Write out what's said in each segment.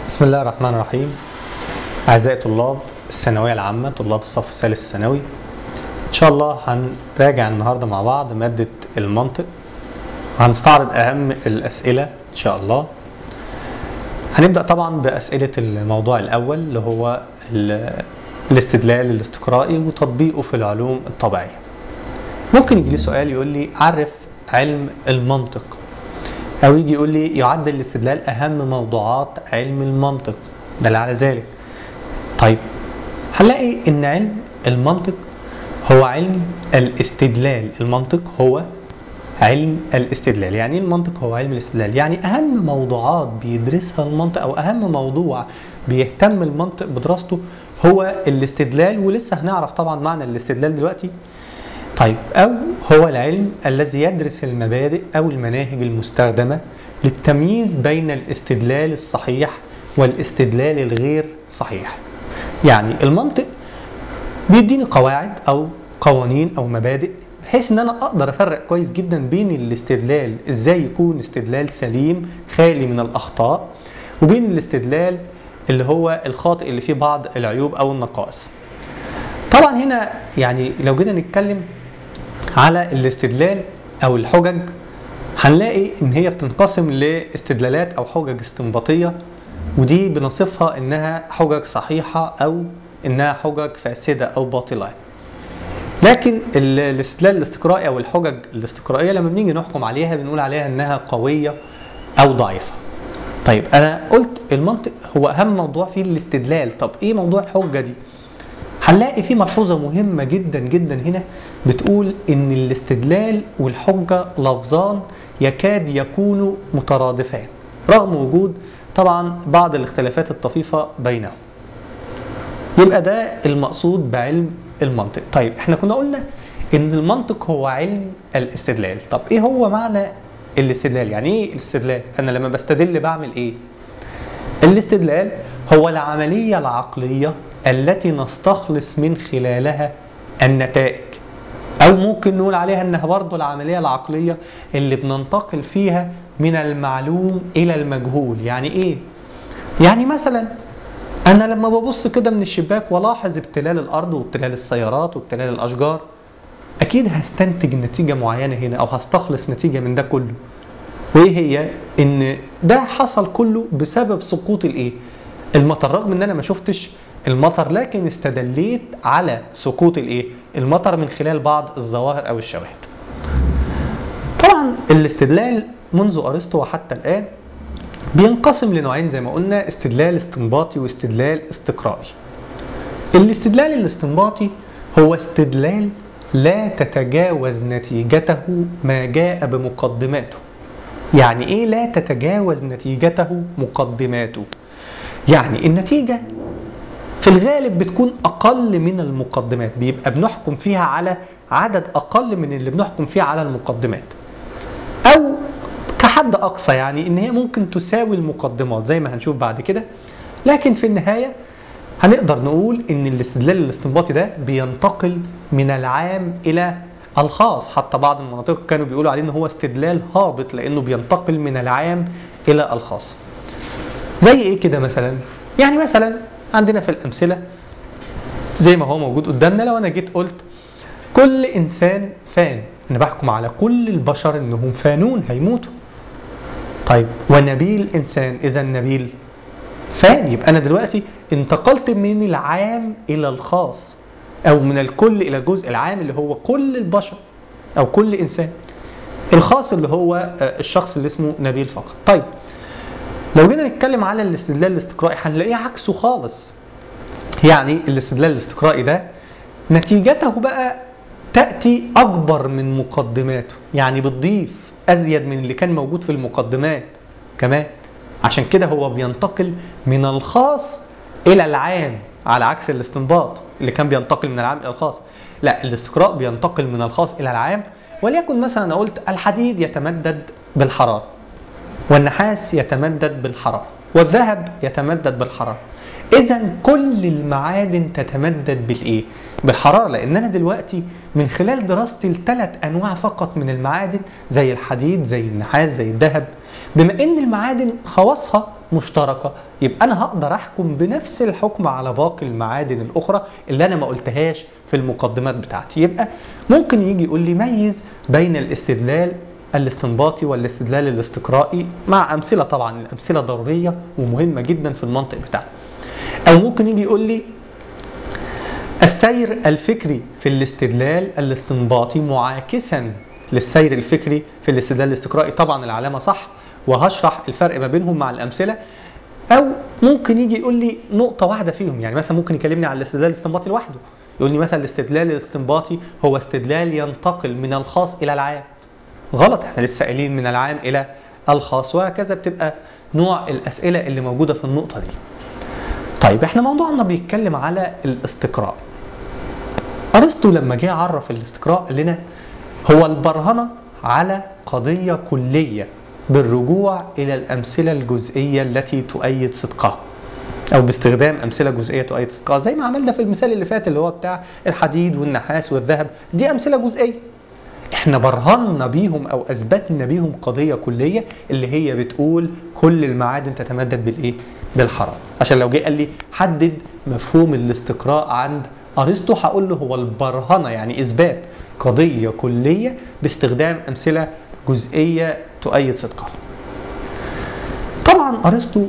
بسم الله الرحمن الرحيم أعزائي طلاب الثانوية العامة طلاب الصف الثالث ثانوي إن شاء الله هنراجع النهاردة مع بعض مادة المنطق هنستعرض أهم الأسئلة إن شاء الله هنبدأ طبعا بأسئلة الموضوع الأول اللي هو ال- الاستدلال الاستقرائي وتطبيقه في العلوم الطبيعية ممكن يجي لي سؤال يقول لي عرف علم المنطق او يجي يقول لي يعد الاستدلال اهم موضوعات علم المنطق دل على ذلك طيب هنلاقي ان علم المنطق هو علم الاستدلال المنطق هو علم الاستدلال يعني ايه المنطق هو علم الاستدلال يعني اهم موضوعات بيدرسها المنطق او اهم موضوع بيهتم المنطق بدراسته هو الاستدلال ولسه هنعرف طبعا معنى الاستدلال دلوقتي طيب أو هو العلم الذي يدرس المبادئ أو المناهج المستخدمة للتمييز بين الاستدلال الصحيح والاستدلال الغير صحيح. يعني المنطق بيديني قواعد أو قوانين أو مبادئ بحيث إن أنا أقدر أفرق كويس جدا بين الاستدلال إزاي يكون استدلال سليم خالي من الأخطاء وبين الاستدلال اللي هو الخاطئ اللي فيه بعض العيوب أو النقائص. طبعا هنا يعني لو جينا نتكلم على الاستدلال او الحجج هنلاقي ان هي بتنقسم لاستدلالات او حجج استنباطيه ودي بنصفها انها حجج صحيحه او انها حجج فاسده او باطله لكن ال- الاستدلال الاستقرائي او الحجج الاستقرائيه لما بنيجي نحكم عليها بنقول عليها انها قويه او ضعيفه طيب انا قلت المنطق هو اهم موضوع فيه الاستدلال طب ايه موضوع الحجه دي هنلاقي في ملحوظة مهمة جدا جدا هنا بتقول إن الاستدلال والحجة لفظان يكاد يكونوا مترادفان رغم وجود طبعا بعض الاختلافات الطفيفة بينهم يبقى ده المقصود بعلم المنطق طيب احنا كنا قلنا ان المنطق هو علم الاستدلال طب ايه هو معنى الاستدلال يعني ايه الاستدلال انا لما بستدل بعمل ايه الاستدلال هو العملية العقلية التي نستخلص من خلالها النتائج أو ممكن نقول عليها إنها برضه العملية العقلية اللي بننتقل فيها من المعلوم إلى المجهول يعني إيه؟ يعني مثلا أنا لما ببص كده من الشباك ولاحظ ابتلال الأرض وابتلال السيارات وابتلال الأشجار أكيد هستنتج نتيجة معينة هنا أو هستخلص نتيجة من ده كله وايه هي ان ده حصل كله بسبب سقوط الايه المطر رغم ان انا ما شفتش المطر لكن استدليت على سقوط الايه المطر من خلال بعض الظواهر او الشواهد طبعا الاستدلال منذ ارسطو وحتى الان بينقسم لنوعين زي ما قلنا استدلال استنباطي واستدلال استقرائي الاستدلال الاستنباطي هو استدلال لا تتجاوز نتيجته ما جاء بمقدماته يعني ايه لا تتجاوز نتيجته مقدماته يعني النتيجة في الغالب بتكون أقل من المقدمات بيبقى بنحكم فيها على عدد أقل من اللي بنحكم فيه على المقدمات أو كحد أقصى يعني إن هي ممكن تساوي المقدمات زي ما هنشوف بعد كده لكن في النهاية هنقدر نقول إن الاستدلال الاستنباطي ده بينتقل من العام إلى الخاص حتى بعض المناطق كانوا بيقولوا عليه ان هو استدلال هابط لانه بينتقل من العام الى الخاص زي ايه كده مثلا يعني مثلا عندنا في الامثله زي ما هو موجود قدامنا لو انا جيت قلت كل انسان فان انا بحكم على كل البشر انهم فانون هيموتوا طيب ونبيل انسان اذا نبيل فان يبقى انا دلوقتي انتقلت من العام الى الخاص او من الكل الى الجزء العام اللي هو كل البشر او كل انسان الخاص اللي هو آه، الشخص اللي اسمه نبيل فقط طيب لو جينا نتكلم على الاستدلال الاستقرائي هنلاقيه عكسه خالص يعني الاستدلال الاستقرائي ده نتيجته بقى تأتي أكبر من مقدماته يعني بتضيف أزيد من اللي كان موجود في المقدمات كمان عشان كده هو بينتقل من الخاص إلى العام على عكس الاستنباط اللي كان بينتقل من العام إلى الخاص لا الاستقراء بينتقل من الخاص إلى العام وليكن مثلا أنا قلت الحديد يتمدد بالحرارة والنحاس يتمدد بالحرارة والذهب يتمدد بالحراره اذا كل المعادن تتمدد بالايه بالحراره لان انا دلوقتي من خلال دراستي لثلاث انواع فقط من المعادن زي الحديد زي النحاس زي الذهب بما ان المعادن خواصها مشتركه يبقى انا هقدر احكم بنفس الحكم على باقي المعادن الاخرى اللي انا ما قلتهاش في المقدمات بتاعتي يبقى ممكن يجي يقول لي ميز بين الاستدلال الاستنباطي والاستدلال الاستقرائي مع امثله طبعا الامثله ضروريه ومهمه جدا في المنطق بتاعنا او ممكن يجي يقول لي السير الفكري في الاستدلال الاستنباطي معاكسا للسير الفكري في الاستدلال الاستقرائي طبعا العلامه صح وهشرح الفرق ما بينهم مع الامثله او ممكن يجي يقول لي نقطه واحده فيهم يعني مثلا ممكن يكلمني على الاستدلال الاستنباطي لوحده يقول لي مثلا الاستدلال الاستنباطي هو استدلال ينتقل من الخاص الى العام غلط احنا لسه قايلين من العام الى الخاص وهكذا بتبقى نوع الاسئله اللي موجوده في النقطه دي طيب احنا موضوعنا بيتكلم على الاستقراء ارسطو لما جه عرف الاستقراء قال لنا هو البرهنه على قضيه كليه بالرجوع الى الامثله الجزئيه التي تؤيد صدقها او باستخدام امثله جزئيه تؤيد صدقها زي ما عملنا في المثال اللي فات اللي هو بتاع الحديد والنحاس والذهب دي امثله جزئيه احنا برهنا بيهم او اثبتنا بيهم قضيه كليه اللي هي بتقول كل المعادن تتمدد بالايه بالحراره عشان لو جه قال لي حدد مفهوم الاستقراء عند ارسطو هقول له هو البرهنه يعني اثبات قضيه كليه باستخدام امثله جزئيه تؤيد صدقها طبعا ارسطو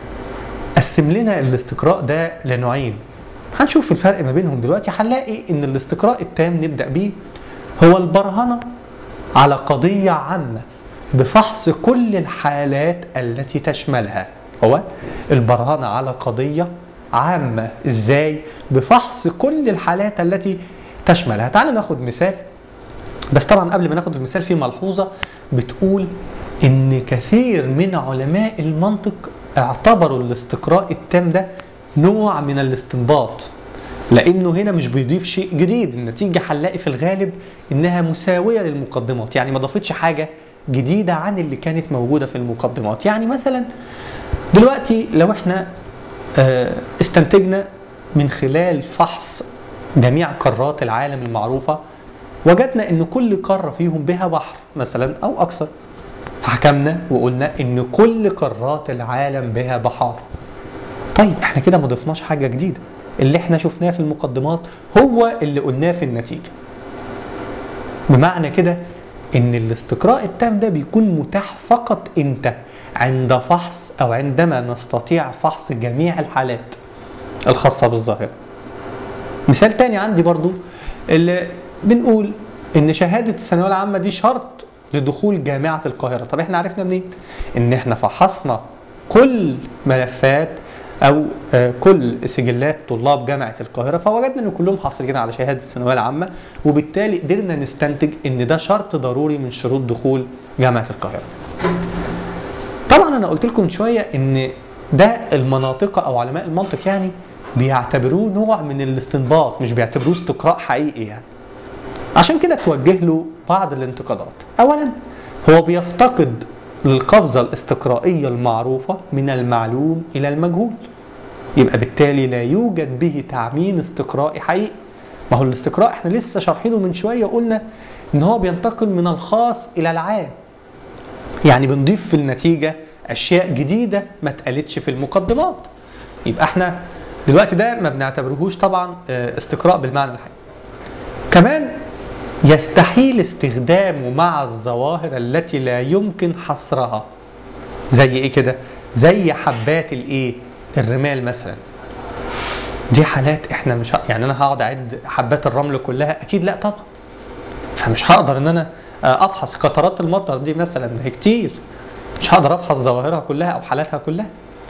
قسم لنا الاستقراء ده لنوعين هنشوف الفرق ما بينهم دلوقتي هنلاقي ان الاستقراء التام نبدا بيه هو البرهنه على قضيه عامه بفحص كل الحالات التي تشملها هو البرهنه على قضيه عامه ازاي بفحص كل الحالات التي تشملها تعال ناخد مثال بس طبعا قبل ما ناخد المثال في ملحوظه بتقول ان كثير من علماء المنطق اعتبروا الاستقراء التام ده نوع من الاستنباط لانه هنا مش بيضيف شيء جديد النتيجه هنلاقي في الغالب انها مساويه للمقدمات يعني ما ضافتش حاجه جديده عن اللي كانت موجوده في المقدمات يعني مثلا دلوقتي لو احنا استنتجنا من خلال فحص جميع قارات العالم المعروفه وجدنا ان كل قاره فيهم بها بحر مثلا او اكثر فحكمنا وقلنا ان كل قارات العالم بها بحار طيب احنا كده ما ضفناش حاجه جديده اللي احنا شفناه في المقدمات هو اللي قلناه في النتيجه بمعنى كده ان الاستقراء التام ده بيكون متاح فقط امتى عند فحص او عندما نستطيع فحص جميع الحالات الخاصه بالظاهره مثال تاني عندي برضو اللي بنقول ان شهاده الثانويه العامه دي شرط لدخول جامعه القاهره طب احنا عرفنا منين ان احنا فحصنا كل ملفات او كل سجلات طلاب جامعه القاهره فوجدنا ان كلهم حاصلين على شهاده الثانويه العامه وبالتالي قدرنا نستنتج ان ده شرط ضروري من شروط دخول جامعه القاهره. طبعا انا قلت لكم من شويه ان ده المناطق او علماء المنطق يعني بيعتبروه نوع من الاستنباط مش بيعتبروه استقراء حقيقي يعني. عشان كده توجه له بعض الانتقادات. اولا هو بيفتقد للقفزة الاستقرائية المعروفة من المعلوم إلى المجهول يبقى بالتالي لا يوجد به تعميم استقرائي حقيقي ما هو الاستقراء احنا لسه شارحينه من شوية قلنا ان هو بينتقل من الخاص إلى العام يعني بنضيف في النتيجة أشياء جديدة ما اتقالتش في المقدمات يبقى احنا دلوقتي ده ما بنعتبرهوش طبعا استقراء بالمعنى الحقيقي كمان يستحيل استخدامه مع الظواهر التي لا يمكن حصرها زي ايه كده زي حبات الايه الرمال مثلا دي حالات احنا مش ه... يعني انا هقعد اعد حبات الرمل كلها اكيد لا طبعا فمش هقدر ان انا افحص قطرات المطر دي مثلا هي كتير مش هقدر افحص ظواهرها كلها او حالاتها كلها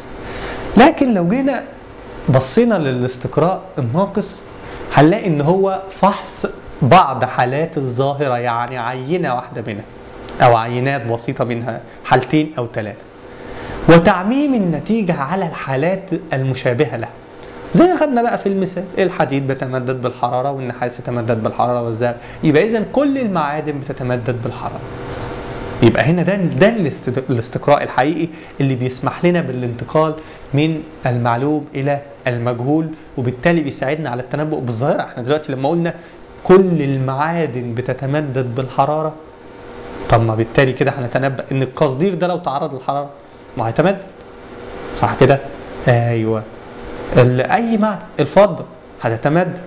لكن لو جينا بصينا للاستقراء الناقص هنلاقي ان هو فحص بعض حالات الظاهرة يعني عينة واحدة منها أو عينات بسيطة منها حالتين أو ثلاثة وتعميم النتيجة على الحالات المشابهة لها زي ما خدنا بقى في المثال الحديد بيتمدد بالحرارة والنحاس يتمدد بالحرارة والذهب يبقى إذا كل المعادن بتتمدد بالحرارة يبقى هنا ده ده الاست- الاستقراء الحقيقي اللي بيسمح لنا بالانتقال من المعلوم الى المجهول وبالتالي بيساعدنا على التنبؤ بالظاهره احنا دلوقتي لما قلنا كل المعادن بتتمدد بالحراره طب ما بالتالي كده هنتنبأ ان القصدير ده لو تعرض للحراره ما هيتمدد صح كده؟ ايوه ال- اي معدن الفضه هتتمدد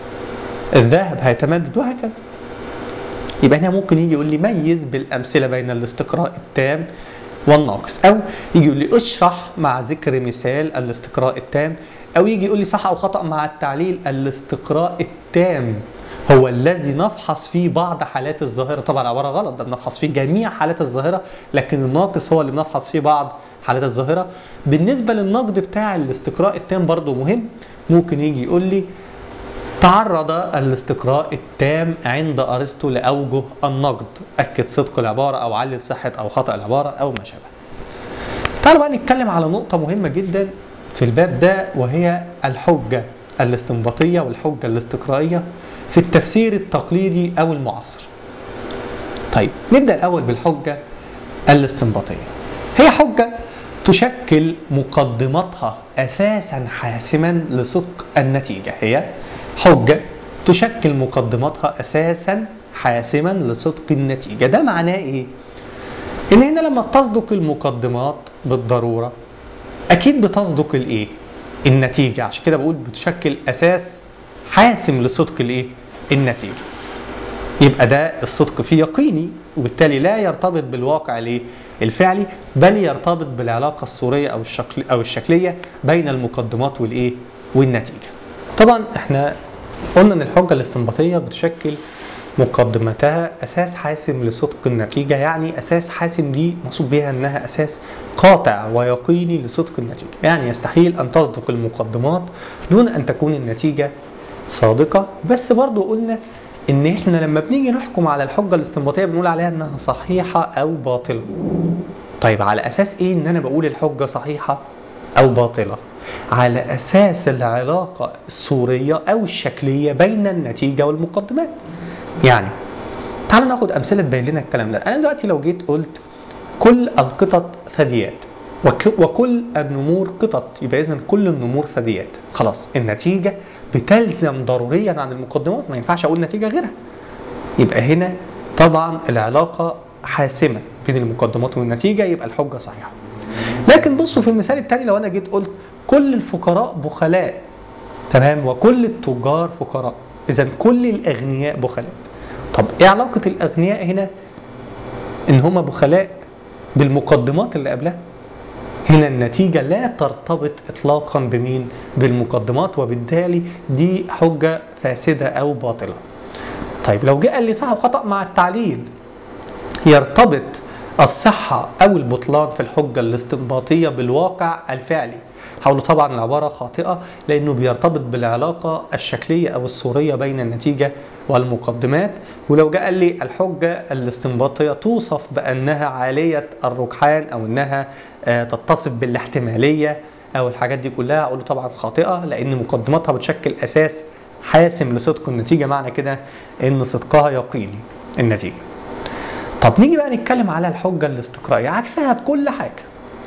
الذهب هيتمدد وهكذا يبقى هنا ممكن يجي يقول لي ميز بالامثله بين الاستقراء التام والناقص او يجي يقول لي اشرح مع ذكر مثال الاستقراء التام او يجي يقول لي صح او خطا مع التعليل الاستقراء التام هو الذي نفحص فيه بعض حالات الظاهره طبعا عباره غلط ده بنفحص فيه جميع حالات الظاهره لكن الناقص هو اللي بنفحص فيه بعض حالات الظاهره بالنسبه للنقد بتاع الاستقراء التام برضو مهم ممكن يجي يقول لي تعرض الاستقراء التام عند ارسطو لاوجه النقد اكد صدق العباره او علل صحه او خطا العباره او ما شابه تعالوا بقى نتكلم على نقطه مهمه جدا في الباب ده وهي الحجه الاستنباطيه والحجه الاستقرائيه في التفسير التقليدي او المعاصر طيب نبدا الاول بالحجه الاستنباطيه هي حجه تشكل مقدمتها اساسا حاسما لصدق النتيجه هي حجه تشكل مقدمتها اساسا حاسما لصدق النتيجه ده معناه ايه ان هنا لما تصدق المقدمات بالضروره اكيد بتصدق الايه النتيجه عشان كده بقول بتشكل اساس حاسم لصدق الايه النتيجه يبقى ده الصدق فيه يقيني وبالتالي لا يرتبط بالواقع الايه الفعلي بل يرتبط بالعلاقه الصوريه او الشكل او الشكليه بين المقدمات والايه والنتيجه طبعا احنا قلنا ان الحجه الاستنباطيه بتشكل مقدمتها اساس حاسم لصدق النتيجه يعني اساس حاسم دي مقصود بها انها اساس قاطع ويقيني لصدق النتيجه يعني يستحيل ان تصدق المقدمات دون ان تكون النتيجه صادقه بس برضو قلنا ان احنا لما بنيجي نحكم على الحجه الاستنباطيه بنقول عليها انها صحيحه او باطله طيب على اساس ايه ان انا بقول الحجه صحيحه او باطله على اساس العلاقه الصوريه او الشكليه بين النتيجه والمقدمات يعني تعالوا ناخد امثله تبين لنا الكلام ده انا دلوقتي لو جيت قلت كل القطط ثدييات وك- وكل النمور قطط يبقى اذا كل النمور ثدييات خلاص النتيجه بتلزم ضروريا عن المقدمات ما ينفعش اقول نتيجه غيرها يبقى هنا طبعا العلاقه حاسمه بين المقدمات والنتيجه يبقى الحجه صحيحه لكن بصوا في المثال الثاني لو انا جيت قلت كل الفقراء بخلاء تمام وكل التجار فقراء اذا كل الاغنياء بخلاء طب ايه علاقه الاغنياء هنا ان هم بخلاء بالمقدمات اللي قبلها هنا النتيجة لا ترتبط إطلاقا بمين؟ بالمقدمات وبالتالي دي حجة فاسدة أو باطلة. طيب لو جه قال لي صح وخطأ مع التعليل يرتبط الصحة أو البطلان في الحجة الاستنباطية بالواقع الفعلي حاولوا طبعا العبارة خاطئة لأنه بيرتبط بالعلاقة الشكلية أو الصورية بين النتيجة والمقدمات ولو جاء قال لي الحجة الاستنباطية توصف بأنها عالية الرجحان أو أنها آه، تتصف بالاحتمالية أو الحاجات دي كلها أقول له طبعا خاطئة لأن مقدماتها بتشكل أساس حاسم لصدق النتيجة معنى كده أن صدقها يقيني النتيجة طب نيجي بقى نتكلم على الحجة الاستقرائية عكسها بكل حاجة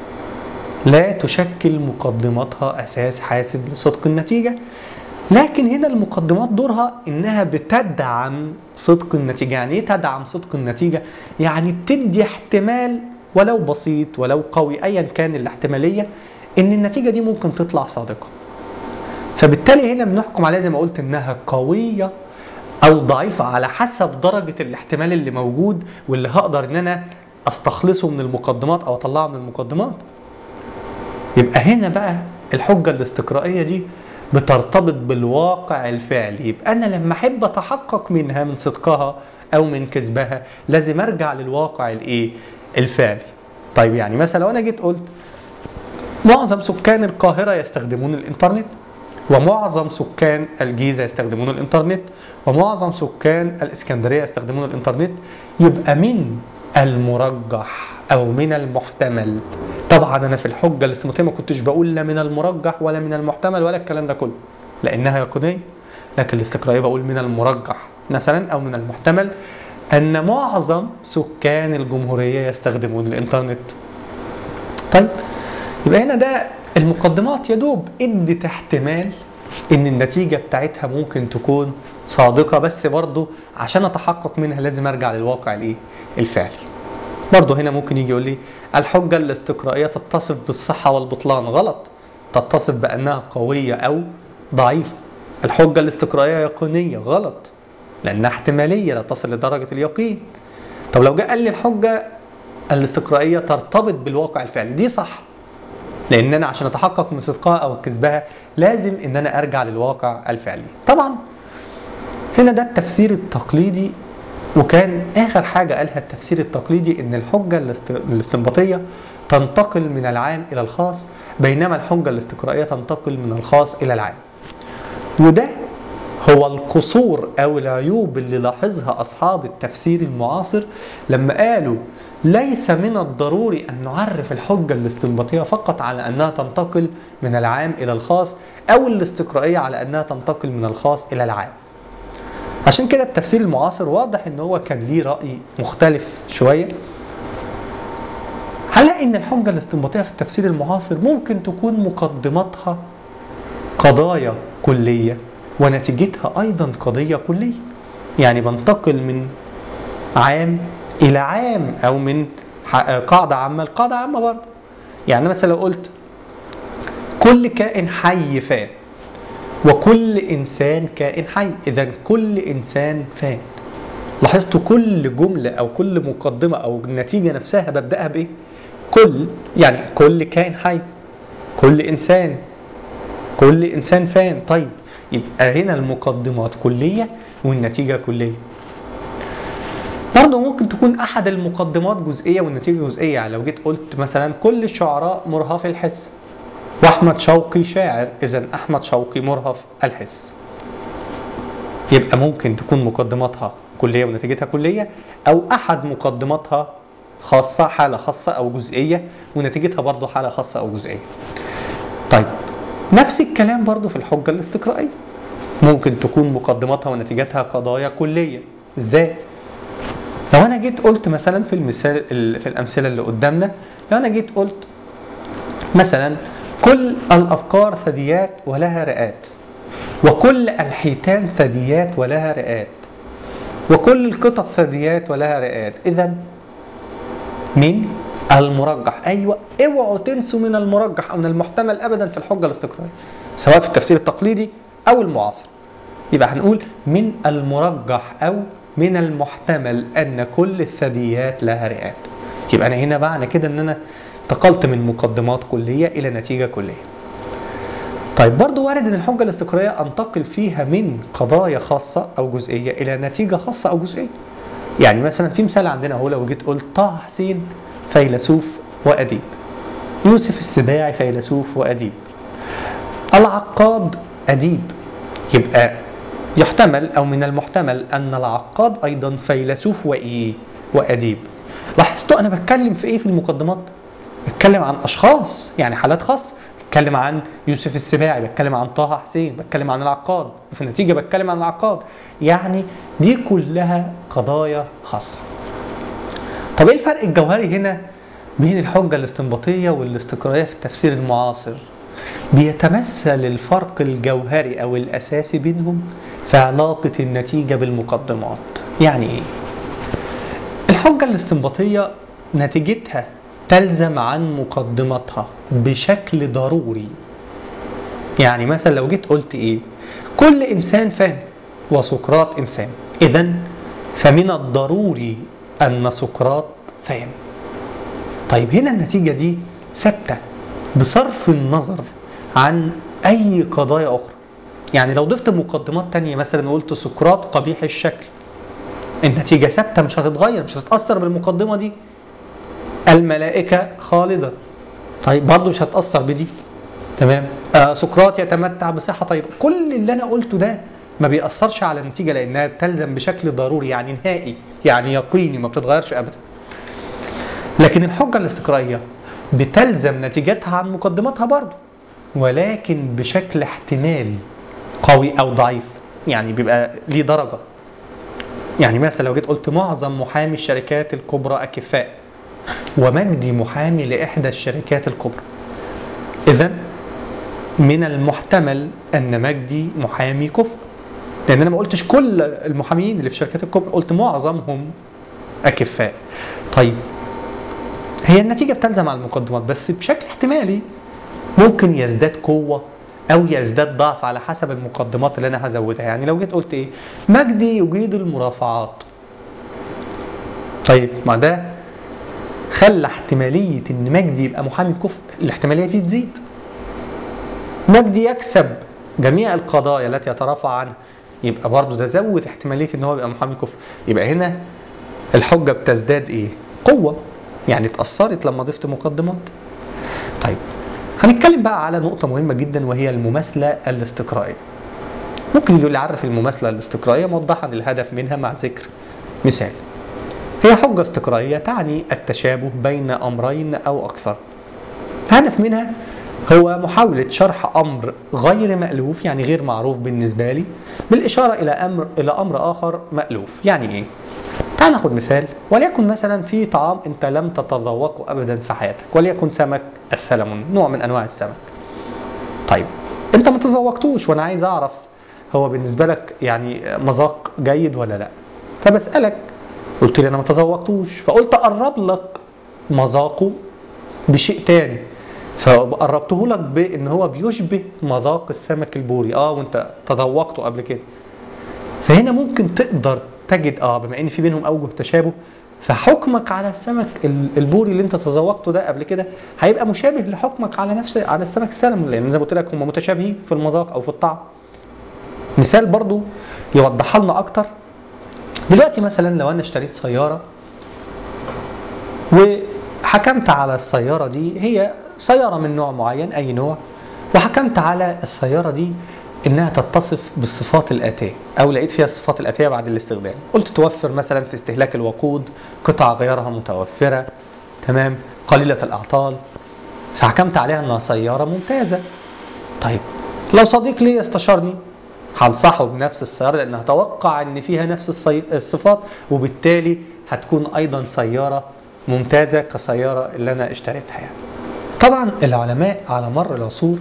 لا تشكل مقدماتها أساس حاسم لصدق النتيجة لكن هنا المقدمات دورها إنها بتدعم صدق النتيجة يعني إيه تدعم صدق النتيجة؟ يعني بتدي احتمال ولو بسيط ولو قوي أيا كان الاحتمالية إن النتيجة دي ممكن تطلع صادقة فبالتالي هنا بنحكم عليها زي ما قلت إنها قوية او ضعيفه على حسب درجه الاحتمال اللي موجود واللي هقدر ان انا استخلصه من المقدمات او اطلعه من المقدمات يبقى هنا بقى الحجه الاستقرائيه دي بترتبط بالواقع الفعلي يبقى انا لما احب اتحقق منها من صدقها او من كذبها لازم ارجع للواقع الايه الفعلي طيب يعني مثلا لو انا جيت قلت معظم سكان القاهره يستخدمون الانترنت ومعظم سكان الجيزة يستخدمون الإنترنت ومعظم سكان الإسكندرية يستخدمون الإنترنت يبقى من المرجح أو من المحتمل طبعا أنا في الحجة الاستنباطية ما كنتش بقول لا من المرجح ولا من المحتمل ولا الكلام ده كله لأنها يقينية لكن الاستقرائية بقول من المرجح مثلا أو من المحتمل أن معظم سكان الجمهورية يستخدمون الإنترنت طيب يبقى هنا ده المقدمات يدوب ادت احتمال ان النتيجه بتاعتها ممكن تكون صادقه بس برضه عشان اتحقق منها لازم ارجع للواقع الايه الفعلي برضه هنا ممكن يجي يقول لي الحجه الاستقرائيه تتصف بالصحه والبطلان غلط تتصف بانها قويه او ضعيفه الحجه الاستقرائيه يقينيه غلط لانها احتماليه لا تصل لدرجه اليقين طب لو جه قال لي الحجه الاستقرائيه ترتبط بالواقع الفعلي دي صح لان انا عشان اتحقق من صدقها او كذبها لازم ان انا ارجع للواقع الفعلي طبعا هنا ده التفسير التقليدي وكان اخر حاجه قالها التفسير التقليدي ان الحجه الاست- الاستنباطيه تنتقل من العام الى الخاص بينما الحجه الاستقرائيه تنتقل من الخاص الى العام وده هو القصور او العيوب اللي لاحظها اصحاب التفسير المعاصر لما قالوا ليس من الضروري ان نعرف الحجه الاستنباطيه فقط على انها تنتقل من العام الى الخاص او الاستقرائيه على انها تنتقل من الخاص الى العام. عشان كده التفسير المعاصر واضح ان هو كان ليه راي مختلف شويه. هنلاقي ان الحجه الاستنباطيه في التفسير المعاصر ممكن تكون مقدماتها قضايا كليه ونتيجتها ايضا قضيه كليه. يعني بنتقل من عام الى عام او من ح- قاعده عامه لقاعده عامه برضه. يعني مثلا لو قلت كل كائن حي فان وكل انسان كائن حي اذا كل انسان فان لاحظتوا كل جمله او كل مقدمه او النتيجه نفسها ببداها بايه كل يعني كل كائن حي كل انسان كل انسان فان طيب يبقى هنا المقدمات كليه والنتيجه كليه برضه ممكن تكون احد المقدمات جزئيه والنتيجه جزئيه يعني لو جيت قلت مثلا كل الشعراء مرهف الحس واحمد شوقي شاعر اذا احمد شوقي مرهف الحس يبقى ممكن تكون مقدماتها كليه ونتيجتها كليه او احد مقدماتها خاصه حاله خاصه او جزئيه ونتيجتها برضه حاله خاصه او جزئيه طيب نفس الكلام برضه في الحجه الاستقرائيه ممكن تكون مقدماتها ونتيجتها قضايا كليه ازاي لو انا جيت قلت مثلا في المثال ال- في الامثله اللي قدامنا لو انا جيت قلت مثلا كل الابقار ثدييات ولها رئات وكل الحيتان ثدييات ولها رئات وكل القطط ثدييات ولها رئات اذا من المرجح ايوه اوعوا تنسوا من المرجح او من المحتمل ابدا في الحجه الاستقرائيه سواء في التفسير التقليدي او المعاصر يبقى هنقول من المرجح او من المحتمل ان كل الثدييات لها رئات يبقى انا هنا معنى كده ان انا انتقلت من مقدمات كليه الى نتيجه كليه طيب برضو وارد ان الحجه الاستقرائيه انتقل فيها من قضايا خاصه او جزئيه الى نتيجه خاصه او جزئيه يعني مثلا في مثال عندنا اهو لو جيت قلت طه حسين فيلسوف واديب يوسف السباعي فيلسوف واديب العقاد اديب يبقى يحتمل او من المحتمل ان العقاد ايضا فيلسوف وايه واديب لاحظتوا انا بتكلم في ايه في المقدمات بتكلم عن اشخاص يعني حالات خاصه بتكلم عن يوسف السباعي بتكلم عن طه حسين بتكلم عن العقاد وفي النتيجه بتكلم عن العقاد يعني دي كلها قضايا خاصه طب ايه الفرق الجوهري هنا بين الحجه الاستنباطيه والاستقرائيه في التفسير المعاصر بيتمثل الفرق الجوهري او الاساسي بينهم في علاقه النتيجه بالمقدمات يعني ايه الحجه الاستنباطيه نتيجتها تلزم عن مقدمتها بشكل ضروري يعني مثلا لو جيت قلت ايه كل انسان فان وسقراط انسان اذا فمن الضروري ان سقراط فان طيب هنا النتيجه دي ثابته بصرف النظر عن اي قضايا اخرى يعني لو ضفت مقدمات تانية مثلا وقلت سقراط قبيح الشكل النتيجه ثابته مش هتتغير مش هتتاثر بالمقدمه دي الملائكه خالده طيب برضه مش هتاثر بدي تمام آه سقراط يتمتع بصحه طيب كل اللي انا قلته ده ما بيأثرش على النتيجه لانها تلزم بشكل ضروري يعني نهائي يعني يقيني ما بتتغيرش ابدا لكن الحجه الاستقرائيه بتلزم نتيجتها عن مقدماتها برضه ولكن بشكل احتمالي قوي او ضعيف يعني بيبقى ليه درجه يعني مثلا لو جيت قلت معظم محامي الشركات الكبرى اكفاء ومجدي محامي لاحدى الشركات الكبرى اذا من المحتمل ان مجدي محامي كفء لان انا ما قلتش كل المحامين اللي في الشركات الكبرى قلت معظمهم اكفاء طيب هي النتيجه بتلزم على المقدمات بس بشكل احتمالي ممكن يزداد قوه او يزداد ضعف على حسب المقدمات اللي انا هزودها يعني لو جيت قلت ايه مجدي يجيد المرافعات طيب ما ده خلى احتماليه ان مجدي يبقى محامي كفء الاحتماليه دي تزيد مجدي يكسب جميع القضايا التي يترافع عنها يبقى برضه ده زود احتماليه ان هو يبقى محامي كفء يبقى هنا الحجه بتزداد ايه قوه يعني اتاثرت لما ضفت مقدمات طيب هنتكلم بقى على نقطه مهمه جدا وهي المماثله الاستقرائيه ممكن يقول لي عرف المماثله الاستقرائيه موضحا الهدف منها مع ذكر مثال هي حجه استقرائيه تعني التشابه بين امرين او اكثر الهدف منها هو محاولة شرح أمر غير مألوف يعني غير معروف بالنسبة لي بالإشارة إلى أمر إلى أمر آخر مألوف يعني إيه؟ تعال ناخد مثال وليكن مثلا في طعام أنت لم تتذوقه أبدا في حياتك وليكن سمك السلمون نوع من أنواع السمك طيب أنت ما تذوقتوش وأنا عايز أعرف هو بالنسبة لك يعني مذاق جيد ولا لا فبسألك قلت لي أنا ما تذوقتوش فقلت أقرب لك مذاقه بشيء تاني فقربته لك بان هو بيشبه مذاق السمك البوري اه وانت تذوقته قبل كده فهنا ممكن تقدر تجد اه بما ان في بينهم اوجه تشابه فحكمك على السمك البوري اللي انت تذوقته ده قبل كده هيبقى مشابه لحكمك على نفس على السمك السلمون لان زي ما قلت لك هم متشابهين في المذاق او في الطعم مثال برضو يوضح لنا اكتر دلوقتي مثلا لو انا اشتريت سياره وحكمت على السياره دي هي سيارة من نوع معين أي نوع وحكمت على السيارة دي إنها تتصف بالصفات الآتية أو لقيت فيها الصفات الآتية بعد الاستخدام قلت توفر مثلا في استهلاك الوقود قطع غيارها متوفرة تمام قليلة الأعطال فحكمت عليها إنها سيارة ممتازة طيب لو صديق لي استشارني هنصحه بنفس السيارة لأن هتوقع إن فيها نفس الصي... الصفات وبالتالي هتكون أيضا سيارة ممتازة كسيارة اللي أنا اشتريتها يعني طبعا العلماء على مر العصور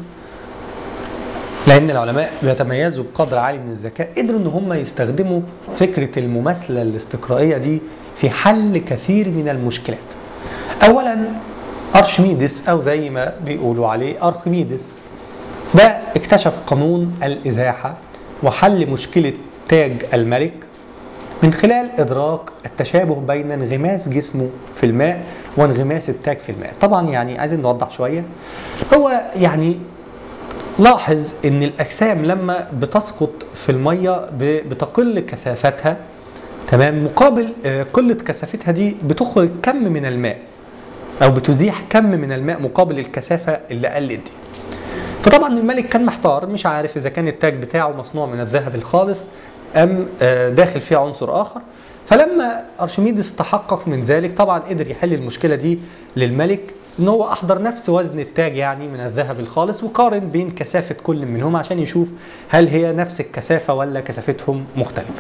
لان العلماء بيتميزوا بقدر عالي من الذكاء قدروا ان هم يستخدموا فكره المماثله الاستقرائيه دي في حل كثير من المشكلات. اولا ارشميدس او زي ما بيقولوا عليه ارخميدس ده اكتشف قانون الازاحه وحل مشكله تاج الملك من خلال ادراك التشابه بين انغماس جسمه في الماء وانغماس التاج في الماء طبعا يعني عايزين نوضح شويه هو يعني لاحظ ان الاجسام لما بتسقط في الميه بتقل كثافتها تمام مقابل قله كثافتها دي بتخرج كم من الماء او بتزيح كم من الماء مقابل الكثافه اللي قلت دي فطبعا الملك كان محتار مش عارف اذا كان التاج بتاعه مصنوع من الذهب الخالص ام داخل فيه عنصر اخر فلما ارشميدس تحقق من ذلك طبعا قدر يحل المشكله دي للملك ان هو احضر نفس وزن التاج يعني من الذهب الخالص وقارن بين كثافه كل منهما عشان يشوف هل هي نفس الكثافه ولا كثافتهم مختلفه.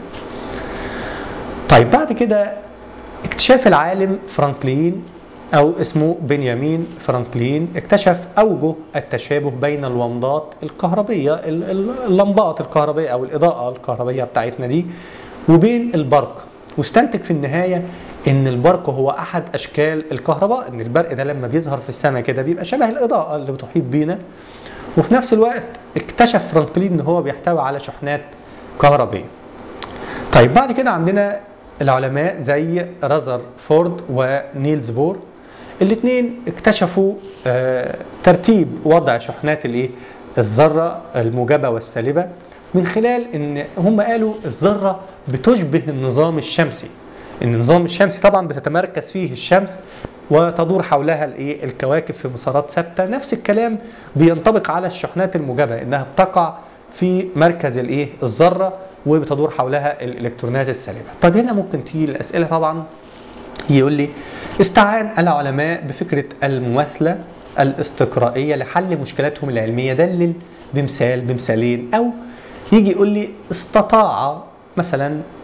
طيب بعد كده اكتشاف العالم فرانكلين او اسمه بنيامين فرانكلين اكتشف اوجه التشابه بين الومضات الكهربيه اللمبات الكهربيه او الاضاءه الكهربيه بتاعتنا دي وبين البرق واستنتج في النهايه ان البرق هو احد اشكال الكهرباء ان البرق ده لما بيظهر في السماء كده بيبقى شبه الاضاءه اللي بتحيط بينا وفي نفس الوقت اكتشف فرانكلين ان هو بيحتوي على شحنات كهربيه طيب بعد كده عندنا العلماء زي رازر فورد ونيلز بور الاثنين اكتشفوا آه ترتيب وضع شحنات الايه الذره الموجبه والسالبه من خلال ان هم قالوا الذره بتشبه النظام الشمسي ان النظام الشمسي طبعا بتتمركز فيه الشمس وتدور حولها الايه الكواكب في مسارات ثابته نفس الكلام بينطبق على الشحنات الموجبه انها بتقع في مركز الايه الذره وبتدور حولها الالكترونات السالبه طب هنا ممكن تيجي الاسئله طبعا يقول لي استعان العلماء بفكره المماثله الاستقرائيه لحل مشكلاتهم العلميه دلل بمثال بمثالين او يجي يقول لي استطاع مثلا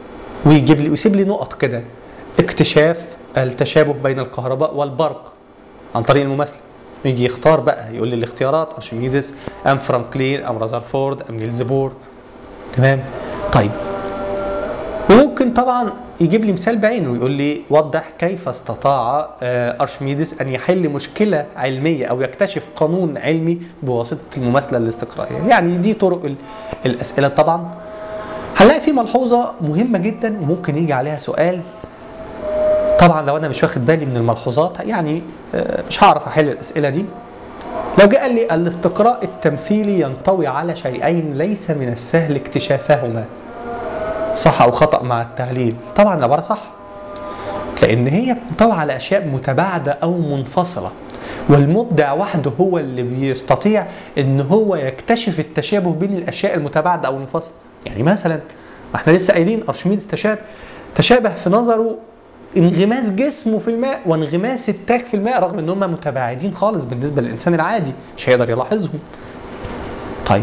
ويجيب لي ويسيب لي نقط كده اكتشاف التشابه بين الكهرباء والبرق عن طريق المماثله يجي يختار بقى يقول لي الاختيارات ارشميدس ام فرانكلين ام رازرفورد ام نيلز بور تمام طيب وممكن طبعا يجيب لي مثال بعينه يقول لي وضح كيف استطاع آه، ارشميدس ان يحل مشكله علميه او يكتشف قانون علمي بواسطه المماثله الاستقرائيه يعني دي طرق ال- الاسئله طبعا هنلاقي في ملحوظه مهمه جدا وممكن يجي عليها سؤال طبعا لو انا مش واخد بالي من الملحوظات يعني آه، مش هعرف احل الاسئله دي لو جه قال لي الاستقراء التمثيلي ينطوي على شيئين ليس من السهل اكتشافهما صح او خطا مع التعليل طبعا العباره صح لان هي بتنطوي على اشياء متباعده او منفصله والمبدع وحده هو اللي بيستطيع ان هو يكتشف التشابه بين الاشياء المتباعده او المنفصله يعني مثلا ما احنا لسه قايلين ارشميدس تشابه تشابه في نظره انغماس جسمه في الماء وانغماس التاج في الماء رغم ان هم متباعدين خالص بالنسبه للانسان العادي مش هيقدر يلاحظهم طيب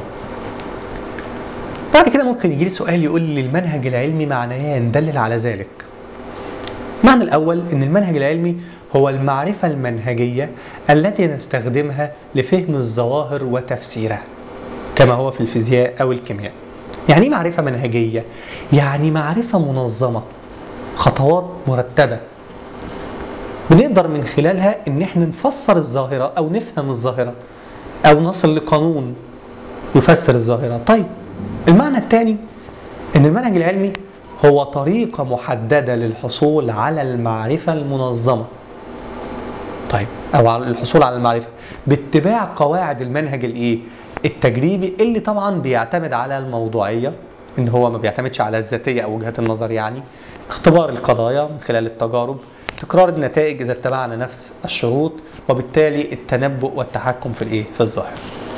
بعد كده ممكن يجي لي سؤال يقول لي المنهج العلمي معنيان دلل على ذلك المعنى الأول أن المنهج العلمي هو المعرفة المنهجية التي نستخدمها لفهم الظواهر وتفسيرها كما هو في الفيزياء أو الكيمياء يعني إيه معرفة منهجية؟ يعني معرفة منظمة خطوات مرتبة بنقدر من خلالها ان احنا نفسر الظاهرة او نفهم الظاهرة او نصل لقانون يفسر الظاهرة طيب المعنى الثاني ان المنهج العلمي هو طريقة محددة للحصول على المعرفة المنظمة طيب او على الحصول على المعرفة باتباع قواعد المنهج الايه التجريبي اللي طبعا بيعتمد على الموضوعية ان هو ما بيعتمدش على الذاتية او وجهات النظر يعني اختبار القضايا من خلال التجارب تكرار النتائج اذا اتبعنا نفس الشروط وبالتالي التنبؤ والتحكم في الايه في الظاهر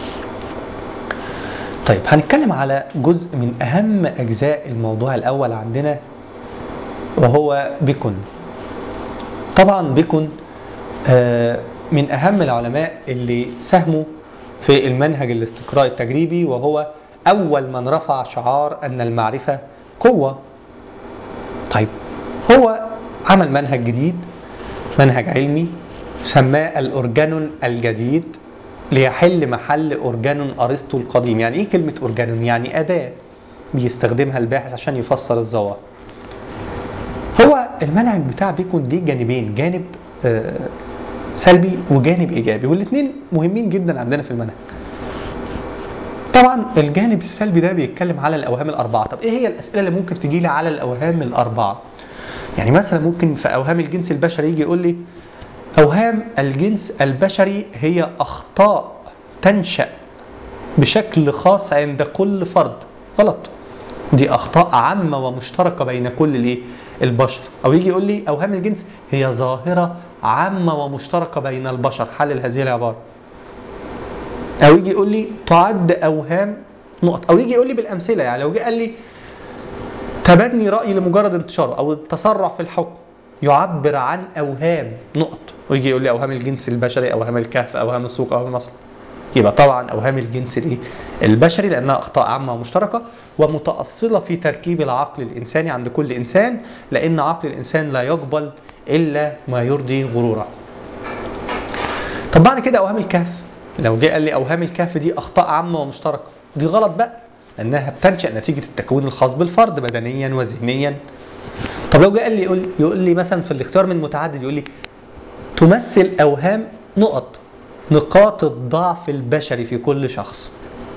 طيب هنتكلم على جزء من اهم اجزاء الموضوع الاول عندنا وهو بيكون طبعا بيكون آه، من اهم العلماء اللي ساهموا في المنهج الاستقراء التجريبي وهو اول من رفع شعار ان المعرفه قوه طيب هو عمل منهج جديد منهج علمي سماه الأورجانون الجديد ليحل محل أورجانون أرسطو القديم يعني إيه كلمة أورجانون؟ يعني أداة بيستخدمها الباحث عشان يفسر الظواهر هو المنهج بتاع بيكون ليه جانبين جانب آه، سلبي وجانب إيجابي والاثنين مهمين جدا عندنا في المنهج طبعا الجانب السلبي ده بيتكلم على الاوهام الاربعه طب ايه هي الاسئله اللي ممكن تجي لي على الاوهام الاربعه يعني مثلا ممكن في اوهام الجنس البشري يجي يقول لي اوهام الجنس البشري هي اخطاء تنشا بشكل خاص عند كل فرد غلط دي اخطاء عامه ومشتركه بين كل الايه البشر او يجي يقول لي اوهام الجنس هي ظاهره عامه ومشتركه بين البشر حلل هذه العباره او يجي يقول لي تعد اوهام نقط او يجي يقول لي بالامثله يعني لو جه قال لي تبني راي لمجرد انتشاره او التسرع في الحكم يعبر عن اوهام نقط ويجي يقول لي اوهام الجنس البشري اوهام الكهف اوهام السوق اوهام المصرف يبقى طبعا اوهام الجنس الايه البشري لانها اخطاء عامه ومشتركه ومتاصله في تركيب العقل الانساني عند كل انسان لان عقل الانسان لا يقبل الا ما يرضي غروره طب بعد كده اوهام الكهف لو جه قال لي اوهام الكهف دي اخطاء عامه ومشتركه دي غلط بقى لانها بتنشا نتيجه التكوين الخاص بالفرد بدنيا وذهنيا طب لو جه قال لي يقول يقول لي مثلا في الاختيار من متعدد يقول لي تمثل اوهام نقط نقاط الضعف البشري في كل شخص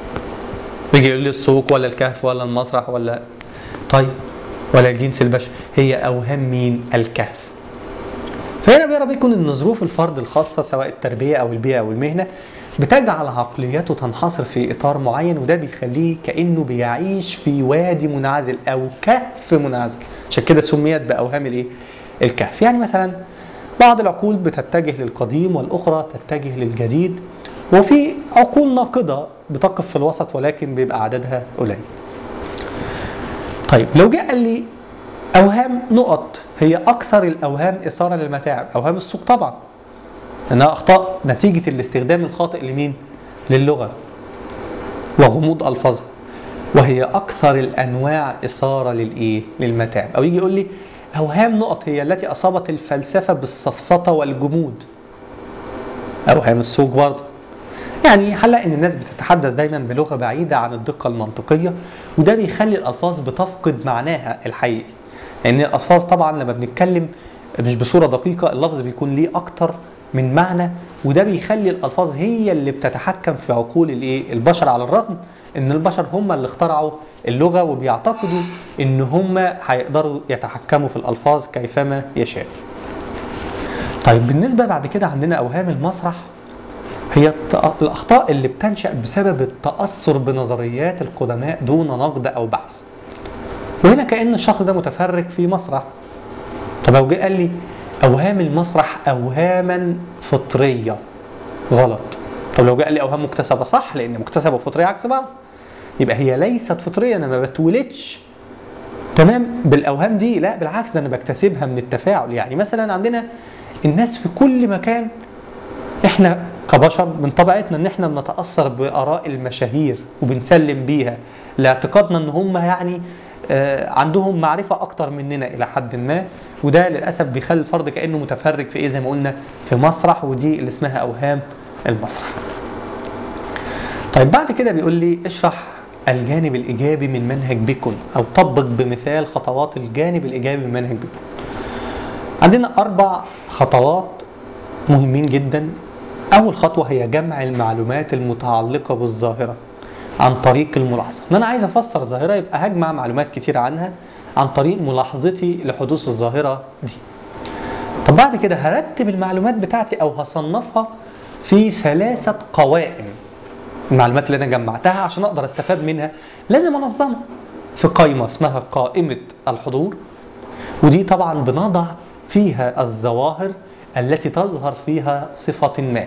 يجي يقول لي السوق ولا الكهف ولا المسرح ولا طيب ولا الجنس البشري هي اوهام مين الكهف فهنا بيرى بيكون ان ظروف الفرد الخاصه سواء التربيه او البيئه او المهنه بتجعل عقليته تنحصر في اطار معين وده بيخليه كانه بيعيش في وادي منعزل او كهف منعزل عشان كده سميت باوهام الايه الكهف يعني مثلا بعض العقول بتتجه للقديم والاخرى تتجه للجديد وفي عقول ناقده بتقف في الوسط ولكن بيبقى عددها قليل طيب لو جه قال لي اوهام نقط هي اكثر الاوهام اثاره للمتاعب اوهام السوق طبعا انها اخطاء نتيجه الاستخدام الخاطئ لمين للغه وغموض الفاظها وهي اكثر الانواع اثاره للايه للمتاعب او يجي يقول لي اوهام نقط هي التي اصابت الفلسفه بالسفسطه والجمود اوهام السوق برضه يعني هنلاقي ان الناس بتتحدث دايما بلغه بعيده عن الدقه المنطقيه وده بيخلي الالفاظ بتفقد معناها الحقيقي لان الالفاظ طبعا لما بنتكلم مش بصوره دقيقه اللفظ بيكون ليه اكتر من معنى وده بيخلي الالفاظ هي اللي بتتحكم في عقول الايه البشر على الرغم ان البشر هم اللي اخترعوا اللغه وبيعتقدوا ان هم هيقدروا يتحكموا في الالفاظ كيفما يشاء طيب بالنسبه بعد كده عندنا اوهام المسرح هي الت- الاخطاء اللي بتنشا بسبب التاثر بنظريات القدماء دون نقد او بحث وهنا كان الشخص ده متفرج في مسرح طب لو جه قال لي اوهام المسرح اوهاما فطريه غلط طب لو جه قال لي اوهام مكتسبه صح لان مكتسبه وفطريه عكس بعض يبقى هي ليست فطريه انا ما بتولدش تمام بالاوهام دي لا بالعكس ده انا بكتسبها من التفاعل يعني مثلا عندنا الناس في كل مكان احنا كبشر من طبيعتنا ان احنا بنتاثر باراء المشاهير وبنسلم بيها لاعتقادنا ان هم يعني آه، عندهم معرفه اكتر مننا الى حد ما وده للاسف بيخلي الفرد كانه متفرج في ايه زي ما قلنا في مسرح ودي اللي اسمها اوهام المسرح. طيب بعد كده بيقول لي اشرح الجانب الايجابي من منهج بيكون او طبق بمثال خطوات الجانب الايجابي من منهج بيكون. عندنا اربع خطوات مهمين جدا اول خطوه هي جمع المعلومات المتعلقه بالظاهره عن طريق الملاحظه ان انا عايز افسر ظاهره يبقى هجمع معلومات كتير عنها عن طريق ملاحظتي لحدوث الظاهره دي طب بعد كده هرتب المعلومات بتاعتي او هصنفها في ثلاثه قوائم المعلومات اللي انا جمعتها عشان اقدر استفاد منها لازم انظمها في قائمه اسمها قائمه الحضور ودي طبعا بنضع فيها الظواهر التي تظهر فيها صفة ما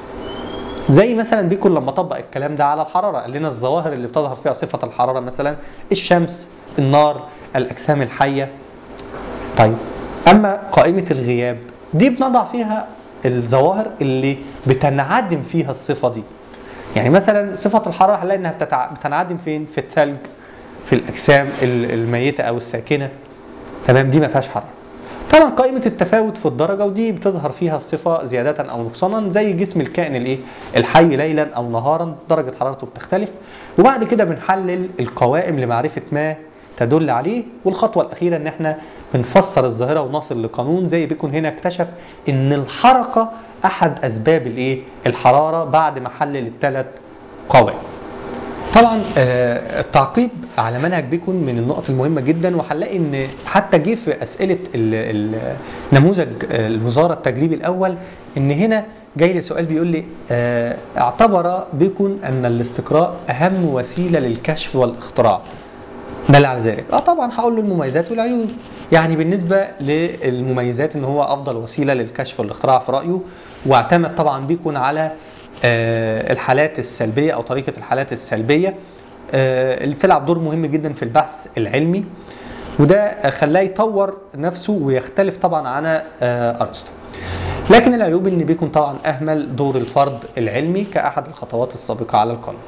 زي مثلا بيكون لما طبق الكلام ده على الحرارة قال لنا الظواهر اللي بتظهر فيها صفة الحرارة مثلا الشمس النار الأجسام الحية طيب أما قائمة الغياب دي بنضع فيها الظواهر اللي بتنعدم فيها الصفة دي يعني مثلا صفة الحرارة هنلاقي انها بتتع... بتنعدم فين؟ في الثلج في الأجسام ال- الميتة أو الساكنة تمام دي ما فيهاش حرارة طبعا قائمة التفاوت في الدرجة ودي بتظهر فيها الصفة زيادة أو نقصانا زي جسم الكائن الإيه؟ الحي ليلا أو نهارا درجة حرارته بتختلف وبعد كده بنحلل القوائم لمعرفة ما تدل عليه والخطوة الأخيرة إن إحنا بنفسر الظاهرة ونصل لقانون زي بيكون هنا اكتشف إن الحركة أحد أسباب الإيه؟ الحرارة بعد ما حلل الثلاث قوائم. طبعا آه، التعقيب على منهج بيكون من النقط المهمه جدا وهنلاقي ان حتى جه في اسئله ال- ال- نموذج آه، الوزاره التجريبي الاول ان هنا جاي لي سؤال بيقول لي آه، اعتبر بيكون ان الاستقراء اهم وسيله للكشف والاختراع دل على ذلك اه طبعا هقول له المميزات والعيوب يعني بالنسبه للمميزات ان هو افضل وسيله للكشف والاختراع في رايه واعتمد طبعا بيكون على آه، الحالات السلبيه او طريقه الحالات السلبيه آه، اللي بتلعب دور مهم جدا في البحث العلمي وده خلاه يطور نفسه ويختلف طبعا عن آه، ارسطو لكن العيوب ان بيكون طبعا اهمل دور الفرد العلمي كاحد الخطوات السابقه على القانون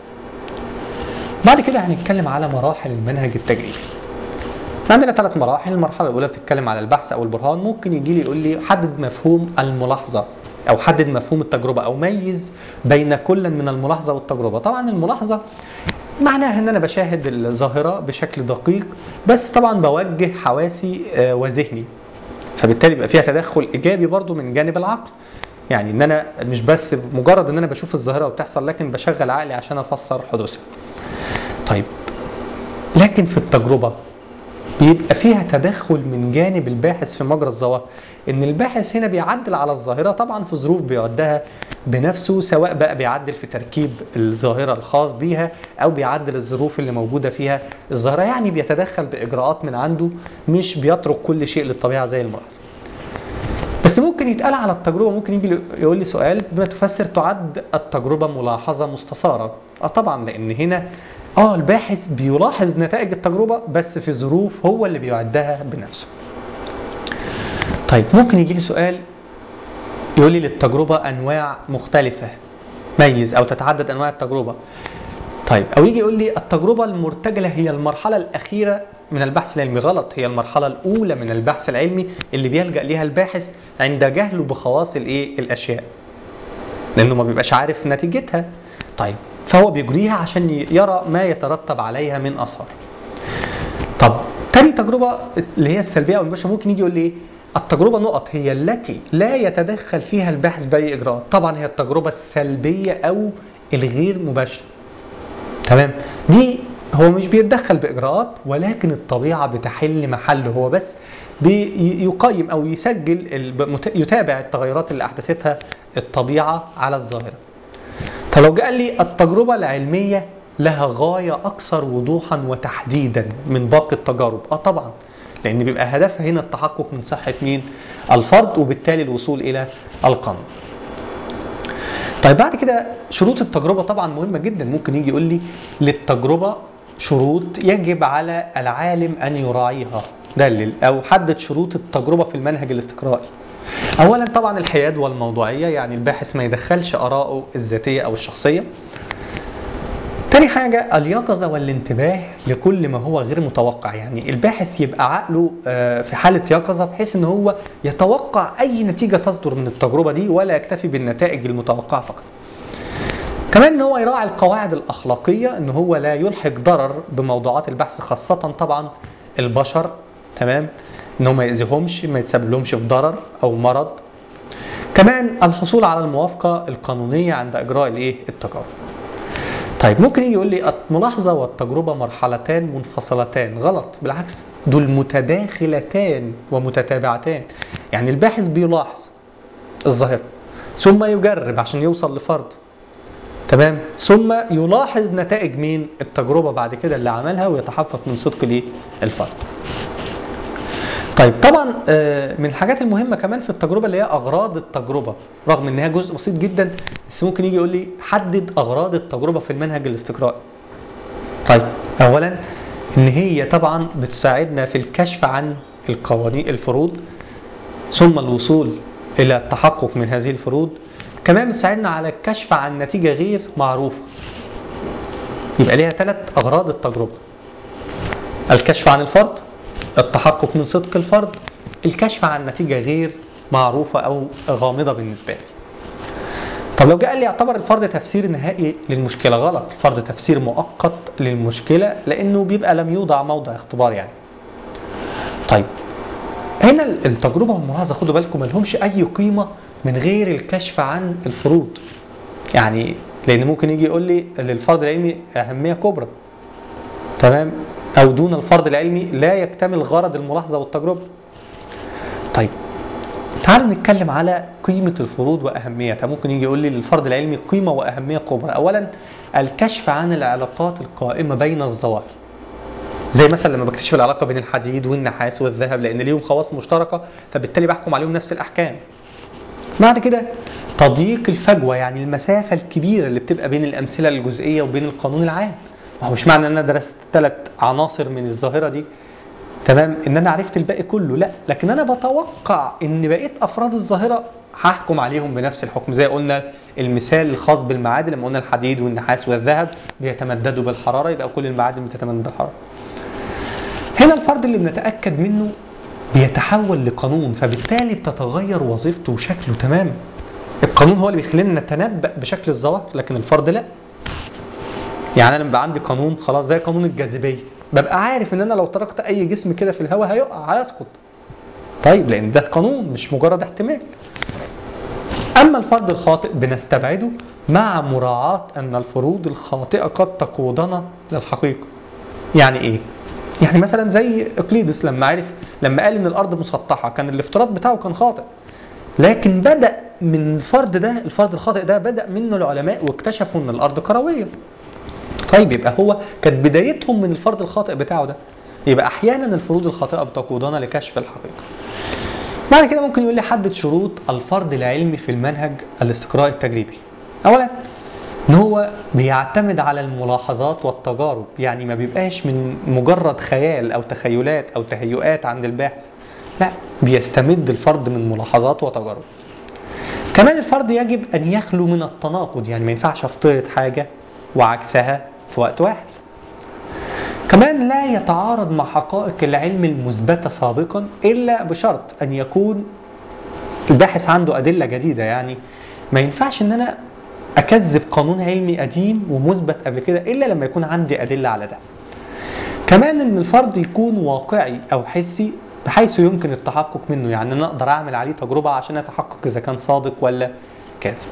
بعد كده هنتكلم على مراحل المنهج التجريبي احنا عندنا ثلاث مراحل المرحله الاولى بتتكلم على البحث او البرهان ممكن يجي لي يقول لي حدد مفهوم الملاحظه او حدد مفهوم التجربه او ميز بين كل من الملاحظه والتجربه طبعا الملاحظه معناها ان انا بشاهد الظاهره بشكل دقيق بس طبعا بوجه حواسي آه، وذهني فبالتالي بيبقى فيها تدخل ايجابي برضو من جانب العقل يعني ان انا مش بس مجرد ان انا بشوف الظاهره وبتحصل لكن بشغل عقلي عشان افسر حدوثها طيب لكن في التجربه بيبقى فيها تدخل من جانب الباحث في مجرى الظواهر ان الباحث هنا بيعدل على الظاهره طبعا في ظروف بيعدها بنفسه سواء بقى بيعدل في تركيب الظاهره الخاص بيها او بيعدل الظروف اللي موجوده فيها الظاهره يعني بيتدخل باجراءات من عنده مش بيترك كل شيء للطبيعه زي الملاحظه بس ممكن يتقال على التجربه ممكن يجي يقول لي سؤال بما تفسر تعد التجربه ملاحظه مستثاره اه طبعا لان هنا اه الباحث بيلاحظ نتائج التجربه بس في ظروف هو اللي بيعدها بنفسه طيب ممكن يجي لي سؤال يقول لي للتجربه انواع مختلفه ميز او تتعدد انواع التجربه طيب او يجي يقول لي التجربه المرتجله هي المرحله الاخيره من البحث العلمي غلط هي المرحله الاولى من البحث العلمي اللي بيلجا ليها الباحث عند جهله بخواص الايه الاشياء لانه ما بيبقاش عارف نتيجتها طيب فهو بيجريها عشان يرى ما يترتب عليها من اثار طب تاني تجربه اللي هي السلبيه او المباشره ممكن يجي يقول لي ايه التجربه نقط هي التي لا يتدخل فيها الباحث باي اجراءات طبعا هي التجربه السلبيه او الغير مباشره تمام دي هو مش بيتدخل باجراءات ولكن الطبيعه بتحل محله هو بس بيقيم او يسجل الب- يتابع التغيرات اللي احدثتها الطبيعه على الظاهره طب لو جه قال لي التجربه العلميه لها غايه اكثر وضوحا وتحديدا من باقي التجارب اه طبعا لان بيبقى هدفها هنا التحقق من صحه مين الفرد وبالتالي الوصول الى القانون طيب بعد كده شروط التجربه طبعا مهمه جدا ممكن يجي يقول لي للتجربه شروط يجب على العالم ان يراعيها دلل او حدد شروط التجربه في المنهج الاستقرائي اولا طبعا الحياد والموضوعيه يعني الباحث ما يدخلش ارائه الذاتيه او الشخصيه تاني حاجة اليقظة والانتباه لكل ما هو غير متوقع يعني الباحث يبقى عقله آه، في حالة يقظة بحيث ان هو يتوقع اي نتيجة تصدر من التجربة دي ولا يكتفي بالنتائج المتوقعة فقط كمان ان هو يراعي القواعد الاخلاقيه ان هو لا يلحق ضرر بموضوعات البحث خاصه طبعا البشر تمام ان هو ما يأذيهمش ما يتسبب لهمش في ضرر او مرض كمان الحصول على الموافقه القانونيه عند اجراء الايه التجارب طيب ممكن يجي يقول لي الملاحظه والتجربه مرحلتان منفصلتان غلط بالعكس دول متداخلتان ومتتابعتان يعني الباحث بيلاحظ الظاهره ثم يجرب عشان يوصل لفرض تمام ثم يلاحظ نتائج مين التجربه بعد كده اللي عملها ويتحقق من صدق الايه الفرد طيب طبعا آه، من الحاجات المهمه كمان في التجربه اللي هي اغراض التجربه رغم ان هي جزء بسيط جدا بس ممكن يجي يقول لي حدد اغراض التجربه في المنهج الاستقرائي طيب اولا ان هي طبعا بتساعدنا في الكشف عن القوانين الفروض ثم الوصول الى التحقق من هذه الفروض كمان بتساعدنا على الكشف عن نتيجه غير معروفه يبقى ليها ثلاث اغراض التجربه الكشف عن الفرد التحقق من صدق الفرد الكشف عن نتيجه غير معروفه او غامضه بالنسبه لي طب لو جه قال لي يعتبر الفرد تفسير نهائي للمشكله غلط الفرد تفسير مؤقت للمشكله لانه بيبقى لم يوضع موضع اختبار يعني طيب هنا التجربه والملاحظه خدوا بالكم ما لهمش اي قيمه من غير الكشف عن الفروض يعني لان ممكن يجي يقول لي للفرد العلمي اهميه كبرى تمام او دون الفرض العلمي لا يكتمل غرض الملاحظه والتجربه طيب تعالوا نتكلم على قيمة الفروض وأهميتها ممكن يجي يقول لي للفرد العلمي قيمة وأهمية كبرى أولا الكشف عن العلاقات القائمة بين الظواهر زي مثلا لما بكتشف العلاقة بين الحديد والنحاس والذهب لأن ليهم خواص مشتركة فبالتالي بحكم عليهم نفس الأحكام بعد كده تضييق الفجوة يعني المسافة الكبيرة اللي بتبقى بين الأمثلة الجزئية وبين القانون العام ما هو مش معنى ان انا درست ثلاث عناصر من الظاهره دي تمام ان انا عرفت الباقي كله لا لكن انا بتوقع ان بقيه افراد الظاهره هحكم عليهم بنفس الحكم زي قلنا المثال الخاص بالمعادن لما قلنا الحديد والنحاس والذهب بيتمددوا بالحراره يبقى كل المعادن بتتمدد بالحراره هنا الفرد اللي بنتاكد منه بيتحول لقانون فبالتالي بتتغير وظيفته وشكله تماما القانون هو اللي بيخلينا نتنبأ بشكل الظواهر لكن الفرد لا يعني انا بيبقى عندي قانون خلاص زي قانون الجاذبيه ببقى عارف ان انا لو تركت اي جسم كده في الهواء هيقع هيسقط طيب لان ده قانون مش مجرد احتمال اما الفرض الخاطئ بنستبعده مع مراعاه ان الفروض الخاطئه قد تقودنا للحقيقه يعني ايه يعني مثلا زي اقليدس لما عرف لما قال ان الارض مسطحه كان الافتراض بتاعه كان خاطئ لكن بدا من الفرض ده الفرض الخاطئ ده بدا منه العلماء واكتشفوا ان الارض كرويه طيب يبقى هو كانت بدايتهم من الفرض الخاطئ بتاعه ده يبقى احيانا الفروض الخاطئه بتقودنا لكشف الحقيقه بعد كده ممكن يقول لي حدد شروط الفرض العلمي في المنهج الاستقراء التجريبي اولا ان هو بيعتمد على الملاحظات والتجارب يعني ما بيبقاش من مجرد خيال او تخيلات او تهيؤات عند الباحث لا بيستمد الفرد من ملاحظات وتجارب كمان الفرد يجب ان يخلو من التناقض يعني ما ينفعش افترض حاجه وعكسها في وقت واحد كمان لا يتعارض مع حقائق العلم المثبتة سابقا إلا بشرط أن يكون الباحث عنده أدلة جديدة يعني ما ينفعش إن أنا أكذب قانون علمي قديم ومثبت قبل كده إلا لما يكون عندي أدلة على ده كمان إن الفرض يكون واقعي أو حسي بحيث يمكن التحقق منه يعني أنا أقدر أعمل عليه تجربة عشان أتحقق إذا كان صادق ولا كاذب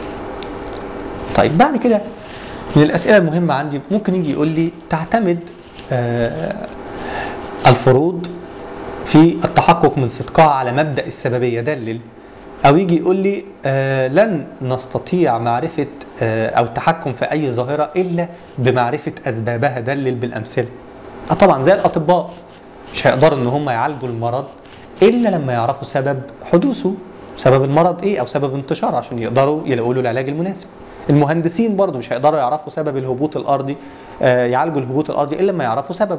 طيب بعد كده من الأسئلة المهمة عندي ممكن يجي يقول لي تعتمد آه الفروض في التحقق من صدقها على مبدأ السببية دلل أو يجي يقول لي آه لن نستطيع معرفة آه أو التحكم في أي ظاهرة إلا بمعرفة أسبابها دلل بالأمثلة آه طبعا زي الأطباء مش هيقدروا إن هم يعالجوا المرض إلا لما يعرفوا سبب حدوثه سبب المرض إيه أو سبب انتشاره عشان يقدروا يلاقوا له العلاج المناسب المهندسين برضو مش هيقدروا يعرفوا سبب الهبوط الارضي آه يعالجوا الهبوط الارضي الا لما يعرفوا سببه.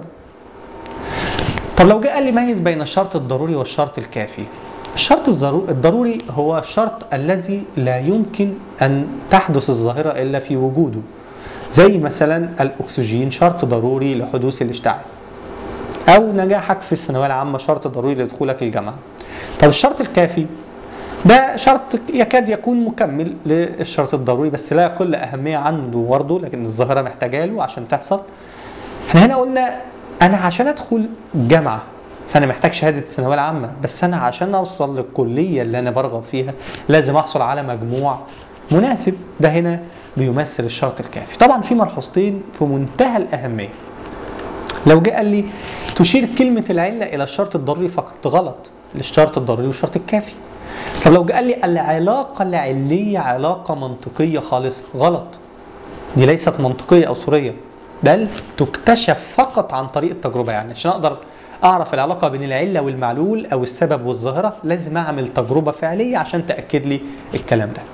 طب لو جه قال لي ميز بين الشرط الضروري والشرط الكافي. الشرط الضروري هو الشرط الذي لا يمكن ان تحدث الظاهره الا في وجوده. زي مثلا الاكسجين شرط ضروري لحدوث الاشتعال. او نجاحك في الثانويه العامه شرط ضروري لدخولك الجامعه. طب الشرط الكافي ده شرط يكاد يكون مكمل للشرط الضروري بس لا يقل أهمية عنده برضه لكن الظاهرة محتاجة له عشان تحصل. احنا هنا قلنا أنا عشان أدخل جامعة فأنا محتاج شهادة الثانوية العامة بس أنا عشان أوصل للكلية اللي أنا برغب فيها لازم أحصل على مجموع مناسب ده هنا بيمثل الشرط الكافي. طبعا في ملحوظتين في منتهى الأهمية. لو جه قال لي تشير كلمة العلة إلى الشرط الضروري فقط غلط الشرط الضروري والشرط الكافي. طب لو قال لي العلاقة العلية علاقة منطقية خالصة غلط دي ليست منطقية أو صورية بل تكتشف فقط عن طريق التجربة يعني عشان أقدر أعرف العلاقة بين العلة والمعلول أو السبب والظاهرة لازم أعمل تجربة فعلية عشان تأكد لي الكلام ده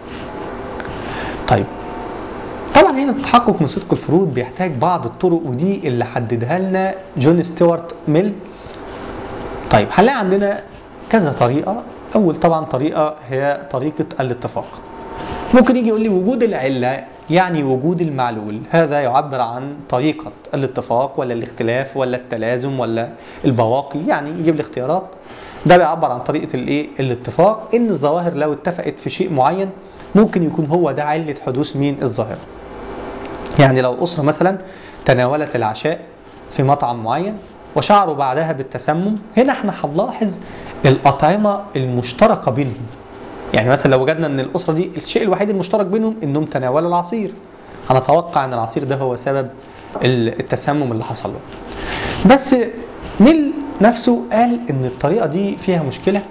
طيب طبعا هنا التحقق من صدق الفروض بيحتاج بعض الطرق ودي اللي حددها لنا جون ستيوارت ميل طيب هنلاقي عندنا كذا طريقة أول طبعا طريقة هي طريقة الاتفاق ممكن يجي يقول لي وجود العلة يعني وجود المعلول هذا يعبر عن طريقة الاتفاق ولا الاختلاف ولا التلازم ولا البواقي يعني يجيب لي اختيارات ده بيعبر عن طريقة الايه الاتفاق ان الظواهر لو اتفقت في شيء معين ممكن يكون هو ده علة حدوث مين الظاهرة يعني لو أسرة مثلا تناولت العشاء في مطعم معين وشعروا بعدها بالتسمم هنا احنا هنلاحظ الأطعمة المشتركة بينهم يعني مثلا لو وجدنا ان الأسرة دي الشيء الوحيد المشترك بينهم انهم تناولوا العصير هنتوقع ان العصير ده هو سبب التسمم اللي حصل له بس ميل نفسه قال ان الطريقة دي فيها مشكلة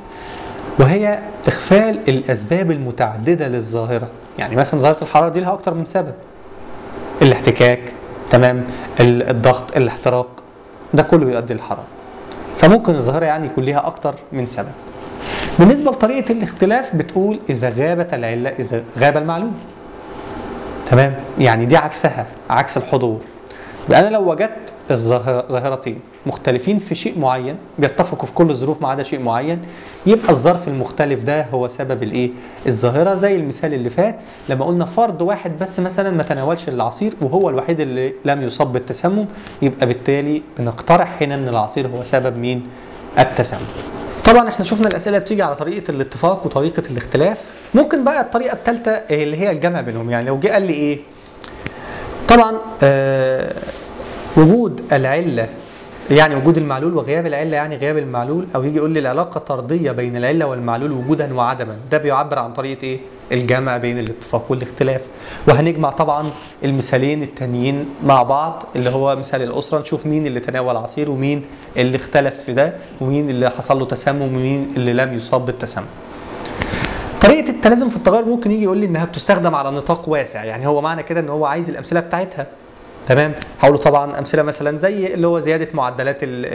وهي إغفال الأسباب المتعددة للظاهرة يعني مثلا ظاهرة الحرارة دي لها أكتر من سبب الاحتكاك تمام الضغط الاحتراق ده كله بيؤدي للحرارة فممكن الظاهرة يعني يكون ليها أكتر من سبب بالنسبة لطريقة الاختلاف بتقول إذا غابت العلة إذا غاب المعلوم تمام يعني دي عكسها عكس الحضور يبقى أنا لو وجدت الظاهرتين مختلفين في شيء معين بيتفقوا في كل الظروف ما عدا شيء معين يبقى الظرف المختلف ده هو سبب الايه الظاهره زي المثال اللي فات لما قلنا فرد واحد بس مثلا ما تناولش العصير وهو الوحيد اللي لم يصاب بالتسمم يبقى بالتالي بنقترح هنا ان العصير هو سبب مين التسمم طبعا احنا شفنا الاسئله بتيجي على طريقه الاتفاق وطريقه الاختلاف ممكن بقى الطريقه الثالثه اللي هي الجمع بينهم يعني لو جه قال لي ايه طبعا آه وجود العله يعني وجود المعلول وغياب العله يعني غياب المعلول او يجي يقول لي العلاقه طرديه بين العله والمعلول وجودا وعدما ده بيعبر عن طريقه ايه الجمع بين الاتفاق والاختلاف وهنجمع طبعا المثالين التانيين مع بعض اللي هو مثال الاسره نشوف مين اللي تناول عصير ومين اللي اختلف في ده ومين اللي حصل له تسمم ومين اللي لم يصاب بالتسمم طريقه التلازم في التغير ممكن يجي يقول لي انها بتستخدم على نطاق واسع يعني هو معنى كده ان هو عايز الامثله بتاعتها تمام هقول طبعا امثله مثلا زي اللي هو زياده معدلات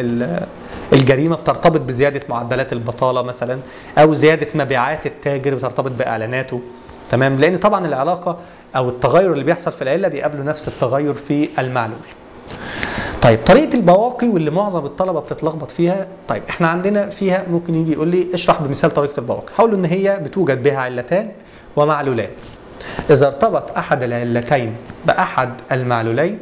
الجريمه بترتبط بزياده معدلات البطاله مثلا او زياده مبيعات التاجر بترتبط باعلاناته تمام لان طبعا العلاقه او التغير اللي بيحصل في العله بيقابله نفس التغير في المعلول طيب طريقه البواقي واللي معظم الطلبه بتتلخبط فيها طيب احنا عندنا فيها ممكن يجي يقول لي اشرح بمثال طريقه البواقي هقول ان هي بتوجد بها علتان ومعلولان إذا ارتبط أحد العلتين بأحد المعلولين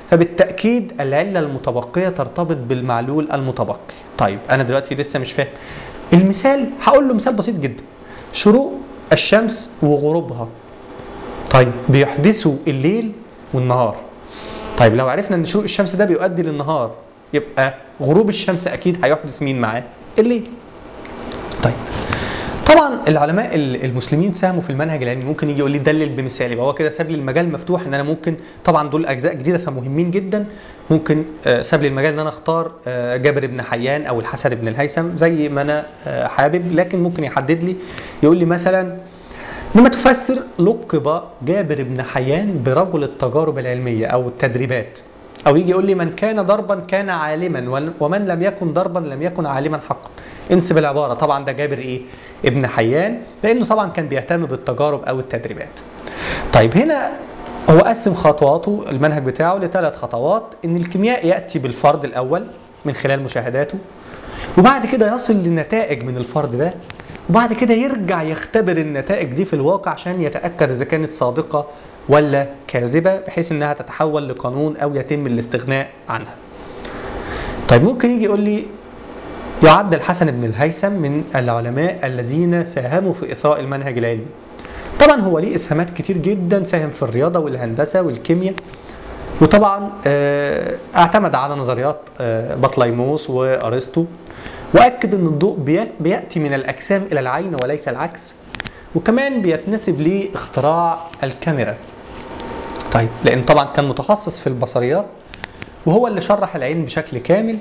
فبالتاكيد العله المتبقيه ترتبط بالمعلول المتبقي طيب انا دلوقتي لسه مش فاهم المثال هقول له مثال بسيط جدا شروق الشمس وغروبها طيب بيحدثوا الليل والنهار طيب لو عرفنا ان شروق الشمس ده بيؤدي للنهار يبقى غروب الشمس اكيد هيحدث مين معاه الليل طيب طبعا العلماء ال- المسلمين ساهموا في المنهج العلمي ممكن يجي يقول لي دلل بمثال يبقى هو كده ساب لي المجال مفتوح ان انا ممكن طبعا دول اجزاء جديده فمهمين جدا ممكن آه، ساب لي المجال ان انا اختار آه، جابر بن حيان او الحسن بن الهيثم زي ما انا آه، حابب لكن ممكن يحدد لي يقول لي مثلا لما تفسر لقب جابر بن حيان برجل التجارب العلميه او التدريبات او يجي يقول لي من كان ضربا كان عالما ون- ومن لم يكن ضربا لم يكن عالما حقا انسب العباره طبعا ده جابر ايه ابن حيان لانه طبعا كان بيهتم بالتجارب او التدريبات طيب هنا هو قسم خطواته المنهج بتاعه لثلاث خطوات ان الكيمياء ياتي بالفرد الاول من خلال مشاهداته وبعد كده يصل لنتائج من الفرد ده وبعد كده يرجع يختبر النتائج دي في الواقع عشان يتاكد اذا كانت صادقه ولا كاذبه بحيث انها تتحول لقانون او يتم الاستغناء عنها. طيب ممكن يجي يقول لي يعد الحسن بن الهيثم من العلماء الذين ساهموا في اثراء المنهج العلمي. طبعا هو ليه اسهامات كتير جدا ساهم في الرياضه والهندسه والكيمياء وطبعا آه، اعتمد على نظريات آه، بطليموس وارسطو واكد ان الضوء بي- بياتي من الاجسام الى العين وليس العكس وكمان بيتنسب ليه اختراع الكاميرا طيب لان طبعا كان متخصص في البصريات وهو اللي شرح العين بشكل كامل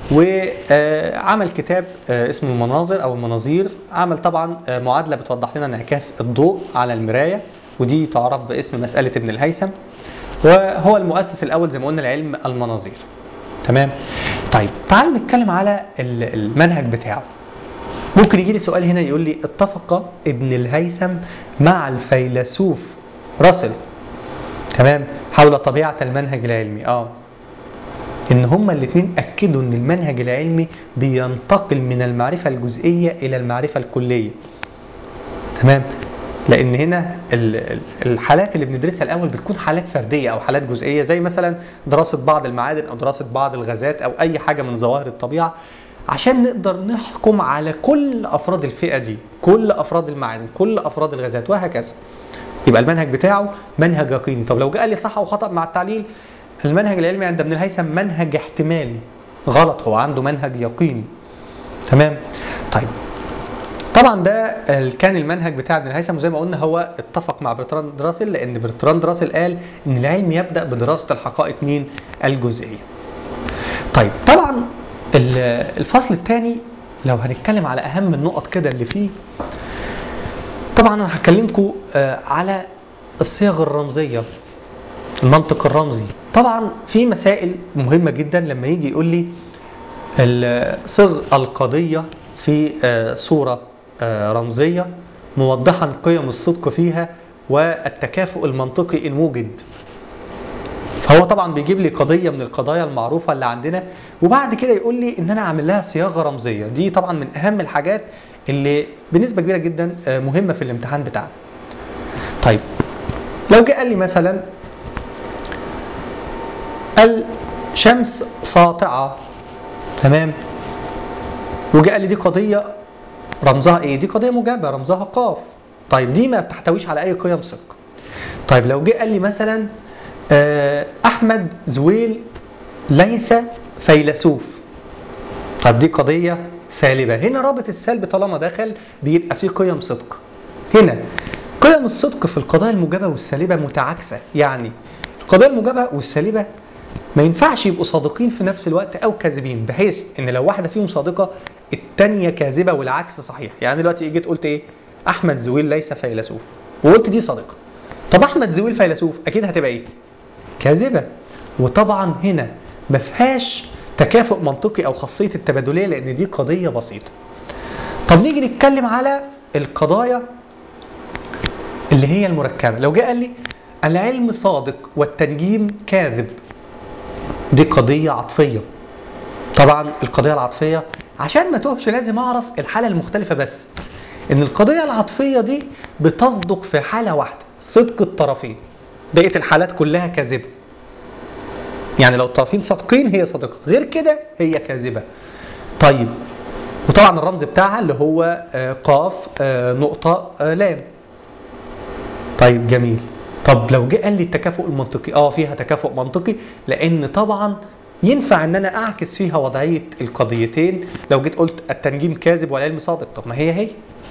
وعمل كتاب آه، اسمه المناظر او المناظير عمل طبعا آه، معادله بتوضح لنا انعكاس الضوء على المرايه ودي تعرف باسم مساله ابن الهيثم وهو المؤسس الاول زي ما قلنا لعلم المناظير تمام طيب تعالوا نتكلم على ال- المنهج بتاعه ممكن يجي لي سؤال هنا يقول لي اتفق ابن الهيثم مع الفيلسوف راسل تمام حول طبيعه المنهج العلمي اه ان هما الاثنين اكدوا ان المنهج العلمي بينتقل من المعرفه الجزئيه الى المعرفه الكليه تمام لان هنا ال- ال- الحالات اللي بندرسها الاول بتكون حالات فرديه او حالات جزئيه زي مثلا دراسه بعض المعادن او دراسه بعض الغازات او اي حاجه من ظواهر الطبيعه عشان نقدر نحكم على كل افراد الفئه دي كل افراد المعادن كل افراد الغازات وهكذا يبقى المنهج بتاعه منهج يقيني طب لو جه قال لي صح وخطا مع التعليل المنهج العلمي عند ابن الهيثم منهج احتمالي غلط هو عنده منهج يقيني تمام طيب طبعا ده ال- كان المنهج بتاع ابن الهيثم وزي ما قلنا هو اتفق مع برتراند راسل لان برتراند راسل قال ان العلم يبدا بدراسه الحقائق مين الجزئيه طيب طبعا ال- الفصل الثاني لو هنتكلم على اهم النقط كده اللي فيه طبعا انا هكلمكم آه، على الصيغ الرمزيه المنطق الرمزي طبعا في مسائل مهمه جدا لما يجي يقول لي ال- صيغ القضيه في آه، صوره آه، رمزيه موضحا قيم الصدق فيها والتكافؤ المنطقي ان وجد فهو طبعا بيجيب لي قضيه من القضايا المعروفه اللي عندنا وبعد كده يقول لي ان انا اعمل لها صياغه رمزيه دي طبعا من اهم الحاجات اللي بنسبه كبيره جدا آه، مهمه في الامتحان بتاعنا طيب لو جه قال لي مثلا الشمس ساطعه تمام وجاء قال لي دي قضيه رمزها ايه؟ دي قضيه موجبه رمزها قاف طيب دي ما بتحتويش على اي قيم صدق طيب لو جه قال لي مثلا آه، احمد زويل ليس فيلسوف طب دي قضيه سالبه هنا رابط السلب طالما دخل بيبقى فيه قيم صدق هنا قيم الصدق في القضايا الموجبه والسالبه متعاكسه يعني القضايا الموجبه والسالبه ما ينفعش يبقوا صادقين في نفس الوقت او كاذبين بحيث ان لو واحده فيهم صادقه الثانيه كاذبه والعكس صحيح يعني دلوقتي جيت قلت ايه احمد زويل ليس فيلسوف وقلت دي صادقه طب احمد زويل فيلسوف اكيد هتبقى ايه كاذبه وطبعا هنا ما فيهاش تكافؤ منطقي او خاصيه التبادليه لان دي قضيه بسيطه طب نيجي نتكلم على القضايا اللي هي المركبه لو جه قال لي العلم صادق والتنجيم كاذب دي قضيه عاطفيه طبعا القضيه العاطفيه عشان ما توهش لازم اعرف الحاله المختلفه بس ان القضيه العاطفيه دي بتصدق في حاله واحده صدق الطرفين بقيه الحالات كلها كاذبه يعني لو الطرفين صادقين هي صادقه غير كده هي كاذبه طيب وطبعا الرمز بتاعها اللي هو آه، قاف آه، نقطه آه، لام طيب جميل طب لو جه قال لي التكافؤ المنطقي اه فيها تكافؤ منطقي لان طبعا ينفع ان انا اعكس فيها وضعيه القضيتين لو جيت قلت التنجيم كاذب والعلم صادق طب ما هي هي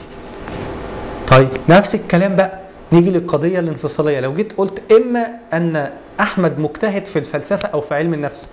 طيب نفس الكلام بقى نيجي للقضيه الانفصاليه لو جيت قلت اما ان احمد مجتهد في الفلسفه او في علم النفس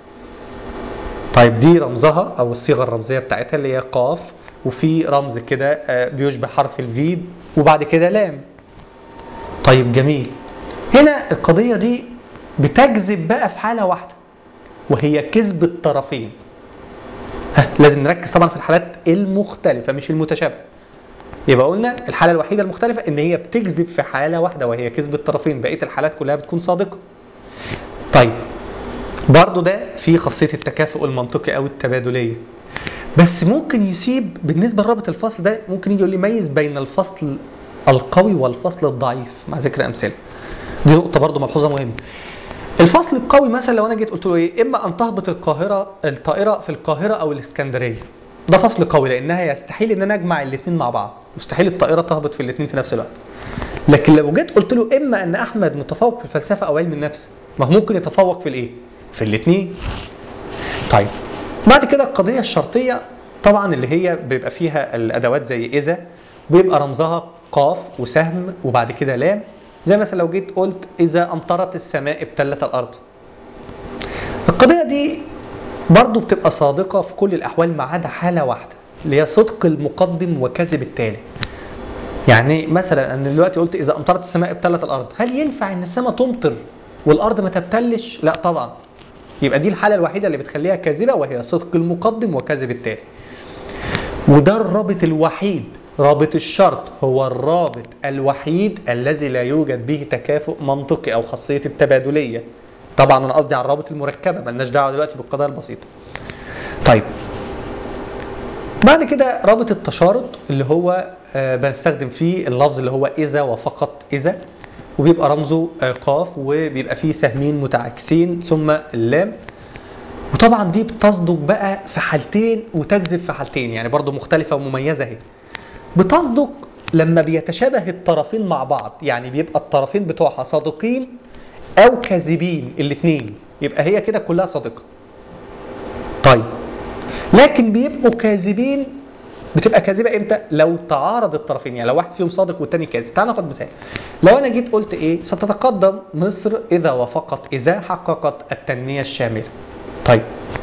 طيب دي رمزها او الصيغه الرمزيه بتاعتها اللي هي قاف وفي رمز كده آه، بيشبه حرف الفي وبعد كده لام طيب جميل هنا القضيه دي بتجذب بقى في حاله واحده وهي كذب الطرفين ها لازم نركز طبعا في الحالات المختلفه مش المتشابهه يبقى قلنا الحاله الوحيده المختلفه ان هي بتكذب في حاله واحده وهي كذب الطرفين بقيه الحالات كلها بتكون صادقه طيب برضو ده في خاصيه التكافؤ المنطقي او التبادليه بس ممكن يسيب بالنسبه لرابط الفصل ده ممكن يجي يقول لي ميز بين الفصل القوي والفصل الضعيف مع ذكر امثله دي نقطه برضو ملحوظه مهمه الفصل القوي مثلا لو انا جيت قلت له ايه اما ان تهبط القاهره الطائره في القاهره او الاسكندريه ده فصل قوي لانها يستحيل ان انا اجمع الاثنين مع بعض مستحيل الطائره تهبط في الاثنين في نفس الوقت لكن لو جيت قلت له اما ان احمد متفوق في الفلسفه او علم النفس ما هو ممكن يتفوق في الايه في الاثنين طيب بعد كده القضيه الشرطيه طبعا اللي هي بيبقى فيها الادوات زي اذا بيبقى رمزها قاف وسهم وبعد كده لام زي مثلا لو جيت قلت اذا امطرت السماء ابتلت الارض القضيه دي برضو بتبقى صادقه في كل الاحوال ما عدا حاله واحده اللي هي صدق المقدم وكذب التالي يعني مثلا انا دلوقتي قلت اذا امطرت السماء ابتلت الارض هل ينفع ان السماء تمطر والارض ما تبتلش لا طبعا يبقى دي الحاله الوحيده اللي بتخليها كاذبه وهي صدق المقدم وكذب التالي وده الرابط الوحيد رابط الشرط هو الرابط الوحيد الذي لا يوجد به تكافؤ منطقي او خاصيه التبادليه طبعا انا قصدي على الرابط المركبه ملناش دعوه دلوقتي بالقضايا البسيطه طيب بعد كده رابط التشارط اللي هو آه، بنستخدم فيه اللفظ اللي هو اذا وفقط اذا وبيبقى رمزه آه، قاف وبيبقى فيه سهمين متعاكسين ثم اللام وطبعا دي بتصدق بقى في حالتين وتكذب في حالتين يعني برضو مختلفه ومميزه اهي بتصدق لما بيتشابه الطرفين مع بعض يعني بيبقى الطرفين بتوعها صادقين او كاذبين الاثنين يبقى هي كده كلها صادقه طيب لكن بيبقوا كاذبين بتبقى كاذبه امتى لو تعارض الطرفين يعني لو واحد فيهم صادق والتاني كاذب تعال ناخد مثال لو انا جيت قلت ايه ستتقدم مصر اذا وفقط اذا حققت التنميه الشامله طيب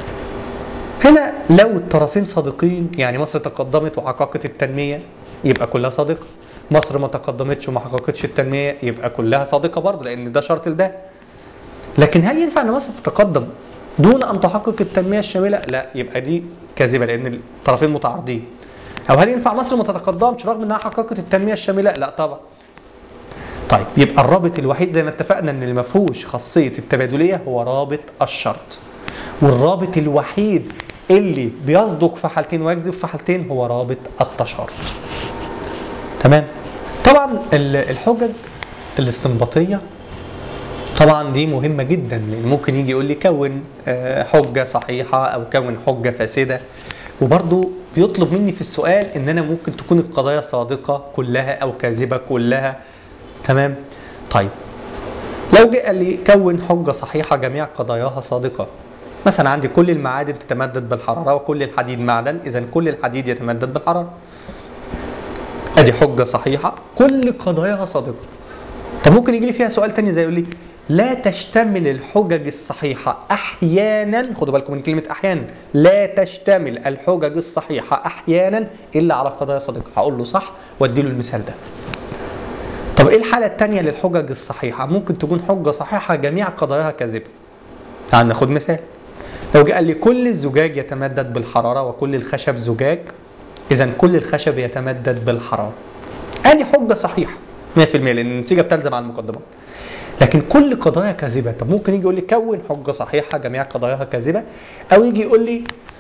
هنا لو الطرفين صادقين يعني مصر تقدمت وحققت التنميه يبقى كلها صادقه مصر ما تقدمتش وما حققتش التنميه يبقى كلها صادقه برضه لان ده شرط لده لكن هل ينفع ان مصر تتقدم دون ان تحقق التنميه الشامله؟ لا يبقى دي كاذبه لان الطرفين متعارضين. او هل ينفع مصر ما تتقدمش رغم انها حققت التنميه الشامله؟ لا طبعا. طيب يبقى الرابط الوحيد زي ما اتفقنا ان اللي ما فيهوش خاصيه التبادليه هو رابط الشرط. والرابط الوحيد اللي بيصدق في حالتين ويكذب في حالتين هو رابط التشارط. تمام؟ طبعا ال- الحجج الاستنباطيه طبعا دي مهمه جدا لان ممكن يجي يقول لي كون آه، حجه صحيحه او كون حجه فاسده وبرضو بيطلب مني في السؤال ان انا ممكن تكون القضايا صادقه كلها او كاذبه كلها تمام طيب لو جه قال لي كون حجه صحيحه جميع قضاياها صادقه مثلا عندي كل المعادن تتمدد بالحراره وكل الحديد معدن اذا كل الحديد يتمدد بالحراره ادي حجه صحيحه كل قضاياها صادقه طب ممكن يجي لي فيها سؤال تاني زي يقول لي لا تشتمل الحجج الصحيحة أحيانا خدوا بالكم من كلمة أحيانا لا تشتمل الحجج الصحيحة أحيانا إلا على قضايا صادقة هقول له صح وأدي له المثال ده طب إيه الحالة التانية للحجج الصحيحة ممكن تكون حجة صحيحة جميع قضاياها كاذبة تعال ناخد مثال لو جه قال لي كل الزجاج يتمدد بالحرارة وكل الخشب زجاج إذا كل الخشب يتمدد بالحرارة ادي حجه صحيحه 100% لان النتيجه بتلزم عن المقدمات لكن كل قضايا كاذبه طب ممكن يجي يقول لي كون حجه صحيحه جميع قضاياها كاذبه او يجي يقول لي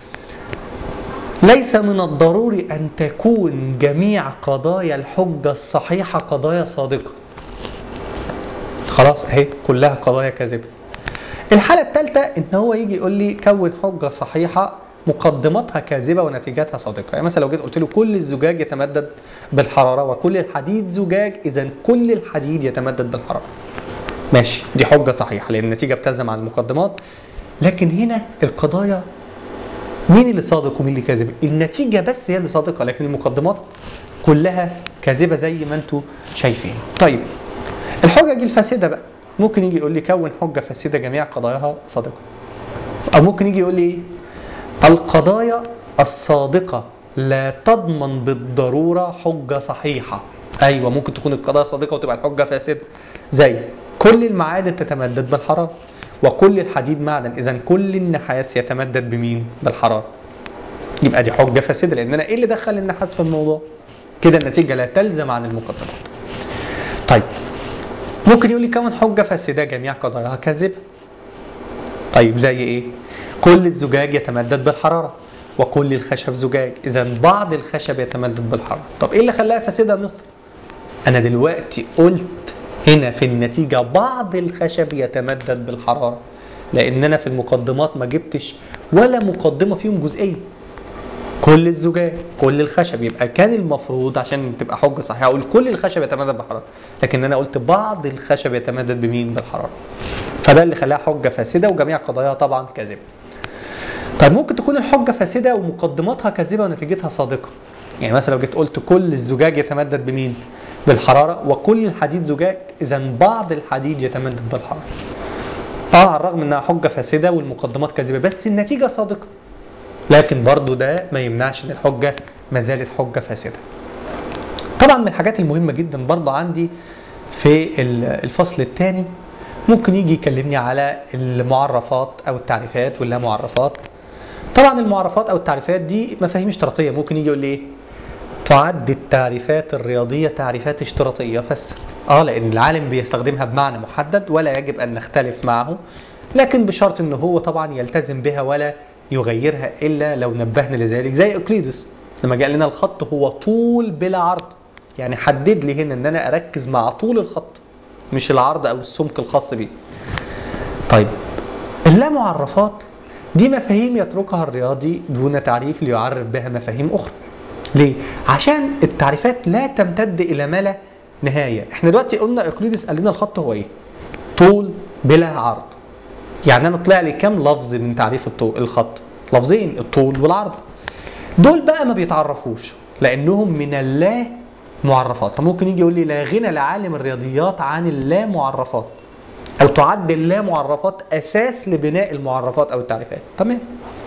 ليس من الضروري ان تكون جميع قضايا الحجه الصحيحه قضايا صادقه خلاص اهي كلها قضايا كاذبه الحاله الثالثه ان هو يجي يقول لي كون حجه صحيحه مقدماتها كاذبه ونتيجتها صادقه يعني مثلا لو جيت قلت له كل الزجاج يتمدد بالحراره وكل الحديد زجاج اذا كل الحديد يتمدد بالحراره ماشي دي حجه صحيحه لان النتيجه بتلزم عن المقدمات لكن هنا القضايا مين اللي صادق ومين اللي كاذب النتيجه بس هي اللي صادقه لكن المقدمات كلها كاذبه زي ما انتم شايفين طيب الحجج الفاسده بقى ممكن يجي يقول لي كون حجه فاسده جميع قضاياها صادقه او ممكن يجي يقول لي ايه القضايا الصادقه لا تضمن بالضروره حجه صحيحه ايوه ممكن تكون القضايا صادقه وتبقى الحجه فاسده زي كل المعادن تتمدد بالحراره وكل الحديد معدن اذا كل النحاس يتمدد بمين بالحراره يبقى دي حجه فاسده لان انا ايه اللي دخل النحاس في الموضوع كده النتيجه لا تلزم عن المقدمات طيب ممكن يقول لي كون حجه فاسده جميع قضاياها كاذبه طيب زي ايه كل الزجاج يتمدد بالحراره وكل الخشب زجاج اذا بعض الخشب يتمدد بالحراره طب ايه اللي خلاها فاسده يا مستر انا دلوقتي قلت هنا في النتيجه بعض الخشب يتمدد بالحراره لان انا في المقدمات ما جبتش ولا مقدمه فيهم جزئيه كل الزجاج كل الخشب يبقى كان المفروض عشان تبقى حجه صحيحه اقول كل الخشب يتمدد بالحراره لكن انا قلت بعض الخشب يتمدد بمين بالحراره فده اللي خلاها حجه فاسده وجميع قضاياها طبعا كاذبه طيب ممكن تكون الحجه فاسده ومقدماتها كاذبه ونتيجتها صادقه يعني مثلا لو جيت قلت كل الزجاج يتمدد بمين بالحراره وكل الحديد زجاج اذا بعض الحديد يتمدد بالحراره اه على الرغم انها حجه فاسده والمقدمات كاذبه بس النتيجه صادقه لكن برضو ده ما يمنعش ان الحجه ما زالت حجه فاسده طبعا من الحاجات المهمه جدا برضو عندي في الفصل الثاني ممكن يجي يكلمني على المعرفات او التعريفات واللا معرفات طبعا المعرفات او التعريفات دي مفاهيم اشتراطيه ممكن يجي يقول لي ايه تعد التعريفات الرياضيه تعريفات اشتراطيه فسر اه لان العالم بيستخدمها بمعنى محدد ولا يجب ان نختلف معه لكن بشرط ان هو طبعا يلتزم بها ولا يغيرها الا لو نبهنا لذلك زي اقليدس لما قال لنا الخط هو طول بلا عرض يعني حدد لي هنا ان انا اركز مع طول الخط مش العرض او السمك الخاص بيه طيب اللا معرفات دي مفاهيم يتركها الرياضي دون تعريف ليعرف بها مفاهيم اخرى ليه عشان التعريفات لا تمتد الى ما لا نهايه احنا دلوقتي قلنا اقليدس قال لنا الخط هو ايه طول بلا عرض يعني انا طلع لي كام لفظ من تعريف الطول الخط لفظين الطول والعرض دول بقى ما بيتعرفوش لانهم من اللا معرفات ممكن يجي يقول لي لا غنى لعالم الرياضيات عن اللا معرفات او تعد اللا معرفات اساس لبناء المعرفات او التعريفات تمام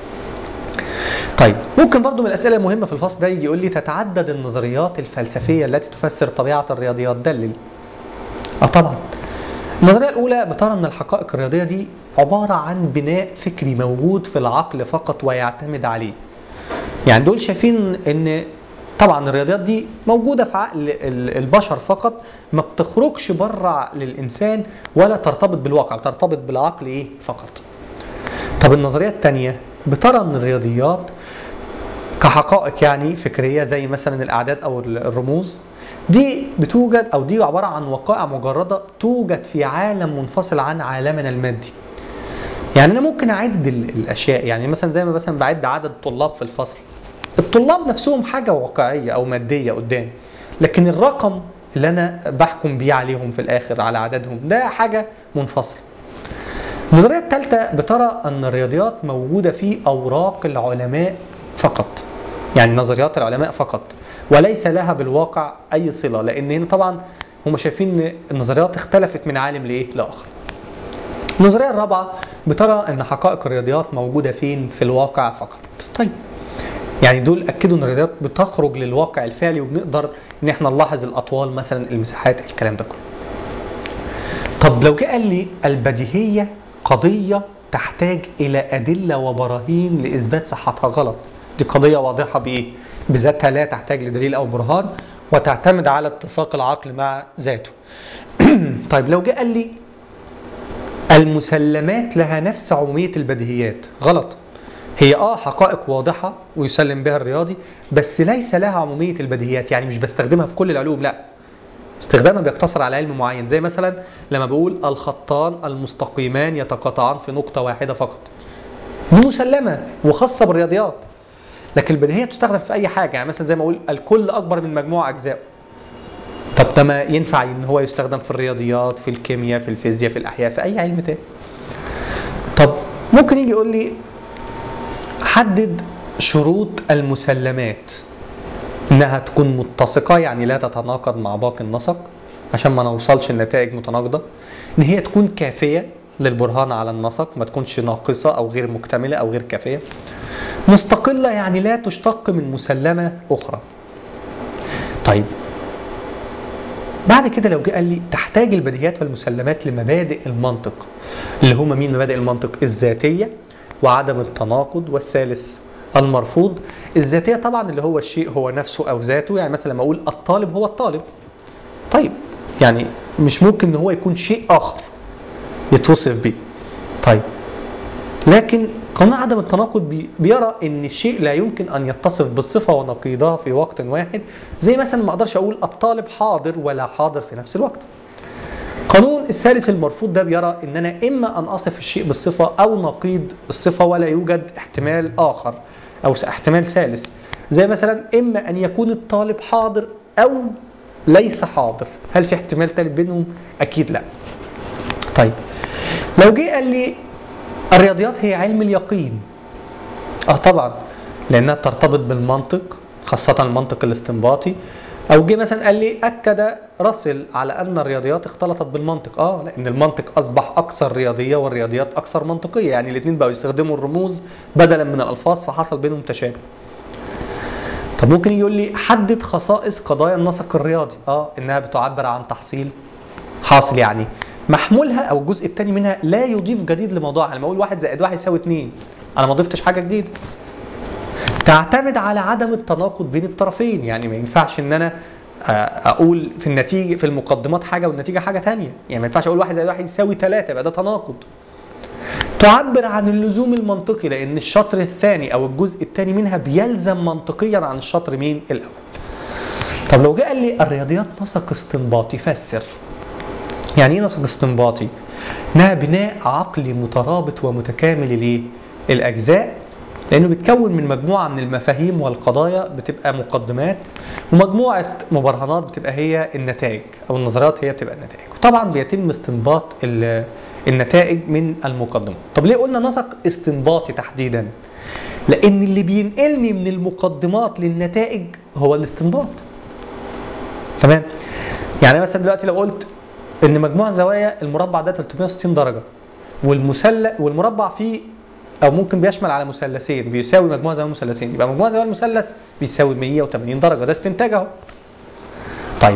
طيب ممكن برضو من الاسئله المهمه في الفصل ده يجي يقول لي تتعدد النظريات الفلسفيه التي تفسر طبيعه الرياضيات دلل اه طبعا النظريه الاولى بترى ان الحقائق الرياضيه دي عباره عن بناء فكري موجود في العقل فقط ويعتمد عليه يعني دول شايفين ان طبعا الرياضيات دي موجوده في عقل البشر فقط ما بتخرجش بره عقل الانسان ولا ترتبط بالواقع بترتبط بالعقل ايه فقط طب النظريه الثانيه بترى ان الرياضيات كحقائق يعني فكريه زي مثلا الاعداد او الرموز دي بتوجد او دي عباره عن وقائع مجرده توجد في عالم منفصل عن عالمنا المادي يعني انا ممكن اعد الاشياء يعني مثلا زي ما مثلا بعد عدد الطلاب في الفصل الطلاب نفسهم حاجه واقعيه او ماديه قدامي لكن الرقم اللي انا بحكم بيه عليهم في الاخر على عددهم ده حاجه منفصله النظريه الثالثه بترى ان الرياضيات موجوده في اوراق العلماء فقط يعني نظريات العلماء فقط وليس لها بالواقع اي صله لان هنا طبعا هم شايفين ان النظريات اختلفت من عالم لايه لاخر النظريه الرابعه بترى ان حقائق الرياضيات موجوده فين في الواقع فقط طيب يعني دول اكدوا ان الرياضيات بتخرج للواقع الفعلي وبنقدر ان احنا نلاحظ الاطوال مثلا المساحات الكلام ده كله طب لو جه قال لي البديهيه قضيه تحتاج الى ادله وبراهين لاثبات صحتها غلط دي قضيه واضحه بايه بذاتها لا تحتاج لدليل او برهان وتعتمد على اتساق العقل مع ذاته طيب لو جه قال لي المسلمات لها نفس عموميه البديهيات غلط هي اه حقائق واضحه ويسلم بها الرياضي بس ليس لها عموميه البديهيات يعني مش بستخدمها في كل العلوم لا استخدامها بيقتصر على علم معين زي مثلا لما بقول الخطان المستقيمان يتقاطعان في نقطة واحدة فقط دي مسلمة وخاصة بالرياضيات لكن البديهية تستخدم في أي حاجة يعني مثلا زي ما أقول الكل أكبر من مجموع أجزائه طب ده ما ينفع ان هو يستخدم في الرياضيات في الكيمياء في الفيزياء في الاحياء في اي علم تاني طب ممكن يجي يقول لي حدد شروط المسلمات انها تكون متسقه يعني لا تتناقض مع باقي النسق عشان ما نوصلش لنتائج متناقضه ان هي تكون كافيه للبرهان على النسق ما تكونش ناقصه او غير مكتمله او غير كافيه مستقله يعني لا تشتق من مسلمه اخرى طيب بعد كده لو جه قال لي تحتاج البديهيات والمسلمات لمبادئ المنطق اللي هما مين مبادئ المنطق الذاتيه وعدم التناقض والثالث المرفوض الذاتيه طبعا اللي هو الشيء هو نفسه او ذاته يعني مثلا لما اقول الطالب هو الطالب طيب يعني مش ممكن ان هو يكون شيء اخر يتوصف بيه طيب لكن قانون عدم التناقض بي- بيرى ان الشيء لا يمكن ان يتصف بالصفه ونقيضها في وقت واحد زي مثلا ما اقدرش اقول الطالب حاضر ولا حاضر في نفس الوقت قانون الثالث المرفوض ده بيرى ان انا اما ان اصف الشيء بالصفه او نقيض الصفه ولا يوجد احتمال اخر او س- احتمال ثالث زي مثلا اما ان يكون الطالب حاضر او ليس حاضر هل في احتمال ثالث بينهم اكيد لا طيب لو جه قال لي الرياضيات هي علم اليقين اه طبعا لانها ترتبط بالمنطق خاصة المنطق الاستنباطي او جه مثلا قال لي اكد راسل على ان الرياضيات اختلطت بالمنطق اه لان المنطق اصبح اكثر رياضيه والرياضيات اكثر منطقيه يعني الاثنين بقوا يستخدموا الرموز بدلا من الالفاظ فحصل بينهم تشابه طب ممكن يقول لي حدد خصائص قضايا النسق الرياضي اه انها بتعبر عن تحصيل حاصل يعني محمولها او الجزء الثاني منها لا يضيف جديد لموضوعها لما اقول واحد زائد واحد يساوي اتنين انا ما ضفتش حاجه جديده تعتمد على عدم التناقض بين الطرفين يعني ما ينفعش ان انا آه، اقول في النتيجه في المقدمات حاجه والنتيجه حاجه تانية يعني ما ينفعش اقول واحد زائد واحد يساوي ثلاثة يبقى ده تناقض تعبر عن اللزوم المنطقي لان الشطر الثاني او الجزء الثاني منها بيلزم منطقيا عن الشطر مين الاول طب لو جه قال لي الرياضيات نسق استنباطي فسر يعني ايه نسق استنباطي انها بناء عقلي مترابط ومتكامل للايه الاجزاء لانه بيتكون من مجموعه من المفاهيم والقضايا بتبقى مقدمات ومجموعه مبرهنات بتبقى هي النتائج او النظريات هي بتبقى النتائج وطبعا بيتم استنباط ال- النتائج من المقدمات طب ليه قلنا نسق استنباطي تحديدا لان اللي بينقلني من المقدمات للنتائج هو الاستنباط تمام يعني مثلا دلوقتي لو قلت ان مجموع زوايا المربع ده 360 درجه والمثلث والمربع فيه او ممكن بيشمل على مثلثين بيساوي مجموع زوايا المثلثين يبقى مجموع زوايا المثلث بيساوي 180 درجه ده استنتاج اهو طيب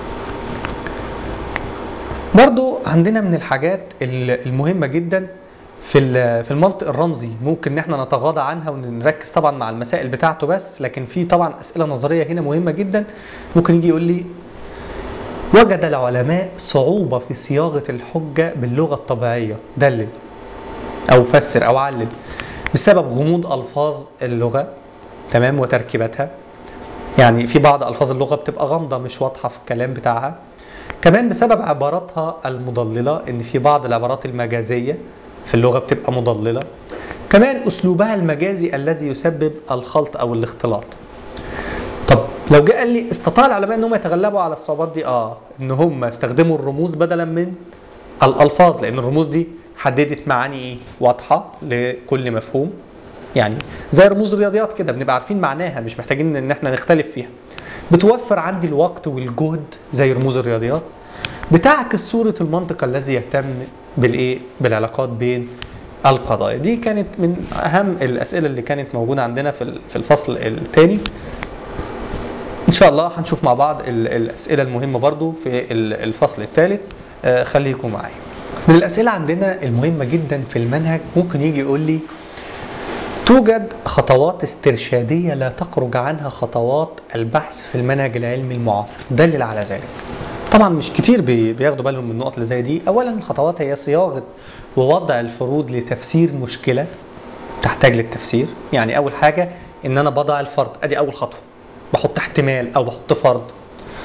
برضو عندنا من الحاجات ال- المهمه جدا في ال- في المنطق الرمزي ممكن ان احنا نتغاضى عنها ونركز طبعا مع المسائل بتاعته بس لكن في طبعا اسئله نظريه هنا مهمه جدا ممكن يجي يقول لي وجد العلماء صعوبة في صياغة الحجة باللغة الطبيعية دلل أو فسر أو علل بسبب غموض ألفاظ اللغة تمام وتركيباتها يعني في بعض ألفاظ اللغة بتبقى غامضة مش واضحة في الكلام بتاعها كمان بسبب عباراتها المضللة إن في بعض العبارات المجازية في اللغة بتبقى مضللة كمان أسلوبها المجازي الذي يسبب الخلط أو الاختلاط طب لو جه قال لي استطاع العلماء ان هم يتغلبوا على الصعوبات دي اه ان هم استخدموا الرموز بدلا من الالفاظ لان الرموز دي حددت معاني ايه واضحه لكل مفهوم يعني زي رموز الرياضيات كده بنبقى عارفين معناها مش محتاجين ان احنا نختلف فيها بتوفر عندي الوقت والجهد زي رموز الرياضيات بتعكس صوره المنطق الذي يهتم بالايه بالعلاقات بين القضايا دي كانت من اهم الاسئله اللي كانت موجوده عندنا في ال- في الفصل الثاني ان شاء الله هنشوف مع بعض ال- الاسئله المهمه برضو في ال- الفصل الثالث آه، خليكم معايا من الاسئله عندنا المهمه جدا في المنهج ممكن يجي يقول لي توجد خطوات استرشاديه لا تخرج عنها خطوات البحث في المنهج العلمي المعاصر دلل على ذلك طبعا مش كتير بي- بياخدوا بالهم من النقط اللي زي دي اولا الخطوات هي صياغه ووضع الفروض لتفسير مشكله تحتاج للتفسير يعني اول حاجه ان انا بضع الفرض ادي اول خطوه بحط احتمال او بحط فرض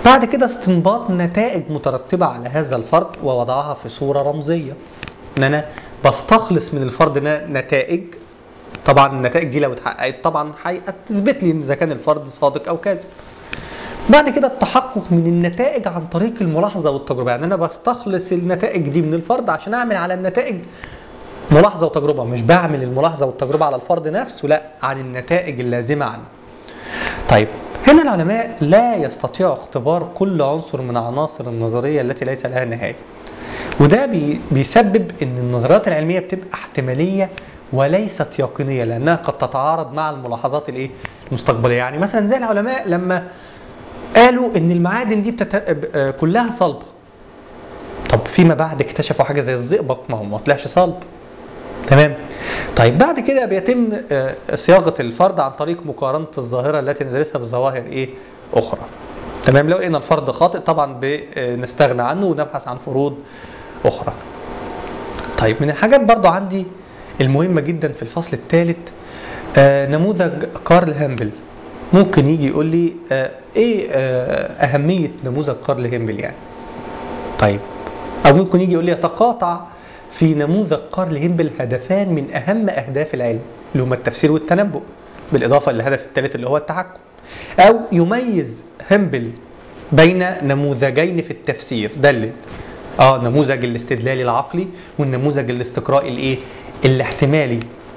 بعد كده استنباط نتائج مترتبة على هذا الفرض ووضعها في صورة رمزية ان انا بستخلص من الفرض ده نتائج طبعا النتائج دي لو اتحققت طبعا هتثبت لي ان اذا كان الفرض صادق او كاذب بعد كده التحقق من النتائج عن طريق الملاحظه والتجربه يعني انا بستخلص النتائج دي من الفرض عشان اعمل على النتائج ملاحظه وتجربه مش بعمل الملاحظه والتجربه على الفرض نفسه لا عن النتائج اللازمه عنه طيب هنا العلماء لا يستطيعوا اختبار كل عنصر من عناصر النظريه التي ليس لها نهايه وده بي بيسبب ان النظريات العلميه بتبقى احتماليه وليست يقينيه لانها قد تتعارض مع الملاحظات الايه المستقبليه يعني مثلا زي العلماء لما قالوا ان المعادن دي بتت... آه، كلها صلبه طب فيما بعد اكتشفوا حاجه زي الزئبق ما هو ما طلعش صلب تمام طيب بعد كده بيتم آه، صياغه الفرض عن طريق مقارنه الظاهره التي ندرسها بظواهر ايه اخرى تمام لو لقينا الفرض خاطئ طبعا بنستغنى عنه ونبحث عن فروض اخرى طيب من الحاجات برضو عندي المهمه جدا في الفصل الثالث آه نموذج كارل هامبل ممكن يجي يقول لي آه ايه آه اهميه نموذج كارل هامبل يعني طيب او ممكن يجي يقول لي يتقاطع في نموذج كارل هيمبل هدفان من اهم اهداف العلم اللي هما التفسير والتنبؤ بالاضافه للهدف الثالث اللي هو التحكم او يميز هيمبل بين نموذجين في التفسير دلل اه نموذج الاستدلال العقلي والنموذج الاستقرائي الايه الاحتمالي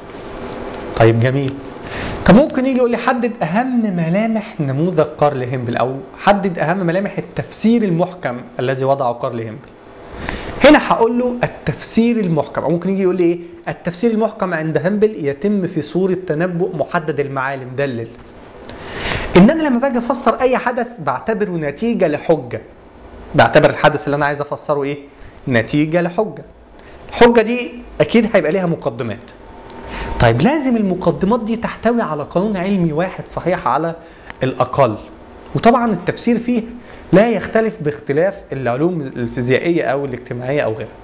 طيب جميل طب ممكن يجي يقول لي حدد اهم ملامح نموذج كارل هيمبل او حدد اهم ملامح التفسير المحكم الذي وضعه كارل هيمبل هنا هقول له التفسير المحكم او ممكن يجي يقول لي ايه التفسير المحكم عند هامبل يتم في صوره تنبؤ محدد المعالم دلل ان انا لما باجي افسر اي حدث بعتبره نتيجه لحجه بعتبر الحدث اللي انا عايز افسره ايه نتيجه لحجه الحجه دي اكيد هيبقى ليها مقدمات طيب لازم المقدمات دي تحتوي على قانون علمي واحد صحيح على الاقل وطبعا التفسير فيه لا يختلف باختلاف العلوم الفيزيائيه او الاجتماعيه او غيرها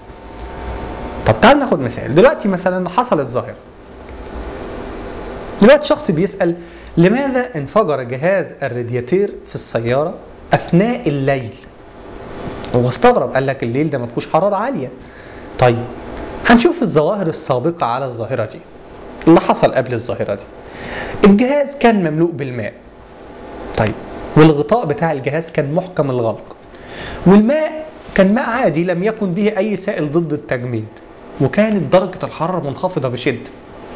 طب تعال ناخد مثال دلوقتي مثلا حصلت ظاهره دلوقتي شخص بيسال لماذا انفجر جهاز الرادياتير في السياره اثناء الليل هو استغرب قال لك الليل ده ما فيهوش حراره عاليه طيب هنشوف الظواهر السابقه على الظاهره دي اللي حصل قبل الظاهره دي الجهاز كان مملوء بالماء طيب والغطاء بتاع الجهاز كان محكم الغلق والماء كان ماء عادي لم يكن به اي سائل ضد التجميد وكانت درجه الحراره منخفضه بشده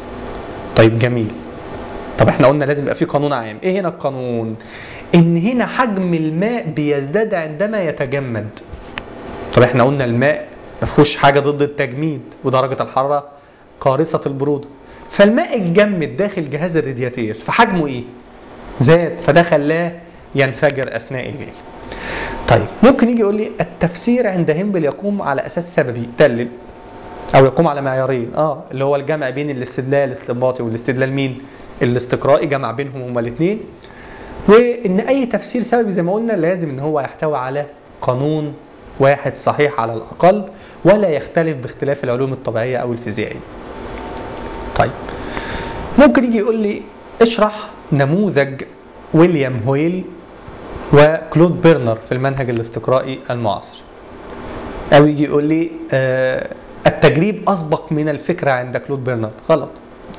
طيب جميل طب احنا قلنا لازم يبقى في قانون عام ايه هنا القانون ان هنا حجم الماء بيزداد عندما يتجمد طب احنا قلنا الماء ما فيهوش حاجه ضد التجميد ودرجه الحراره قارصه البروده فالماء اتجمد داخل جهاز الرادياتير فحجمه ايه زاد فده خلاه ينفجر اثناء الليل طيب ممكن يجي يقول لي التفسير عند هيمبل يقوم على اساس سببي دلل او يقوم على معيارين اه اللي هو الجمع بين الاستدلال الاستنباطي والاستدلال مين الاستقرائي جمع بينهم هما الاثنين وان اي تفسير سببي زي ما قلنا لازم ان هو يحتوي على قانون واحد صحيح على الاقل ولا يختلف باختلاف العلوم الطبيعيه او الفيزيائيه طيب ممكن يجي يقول لي اشرح نموذج ويليام هويل وكلود بيرنر في المنهج الاستقرائي المعاصر او يجي يقول لي آه التجريب اسبق من الفكره عند كلود بيرنر غلط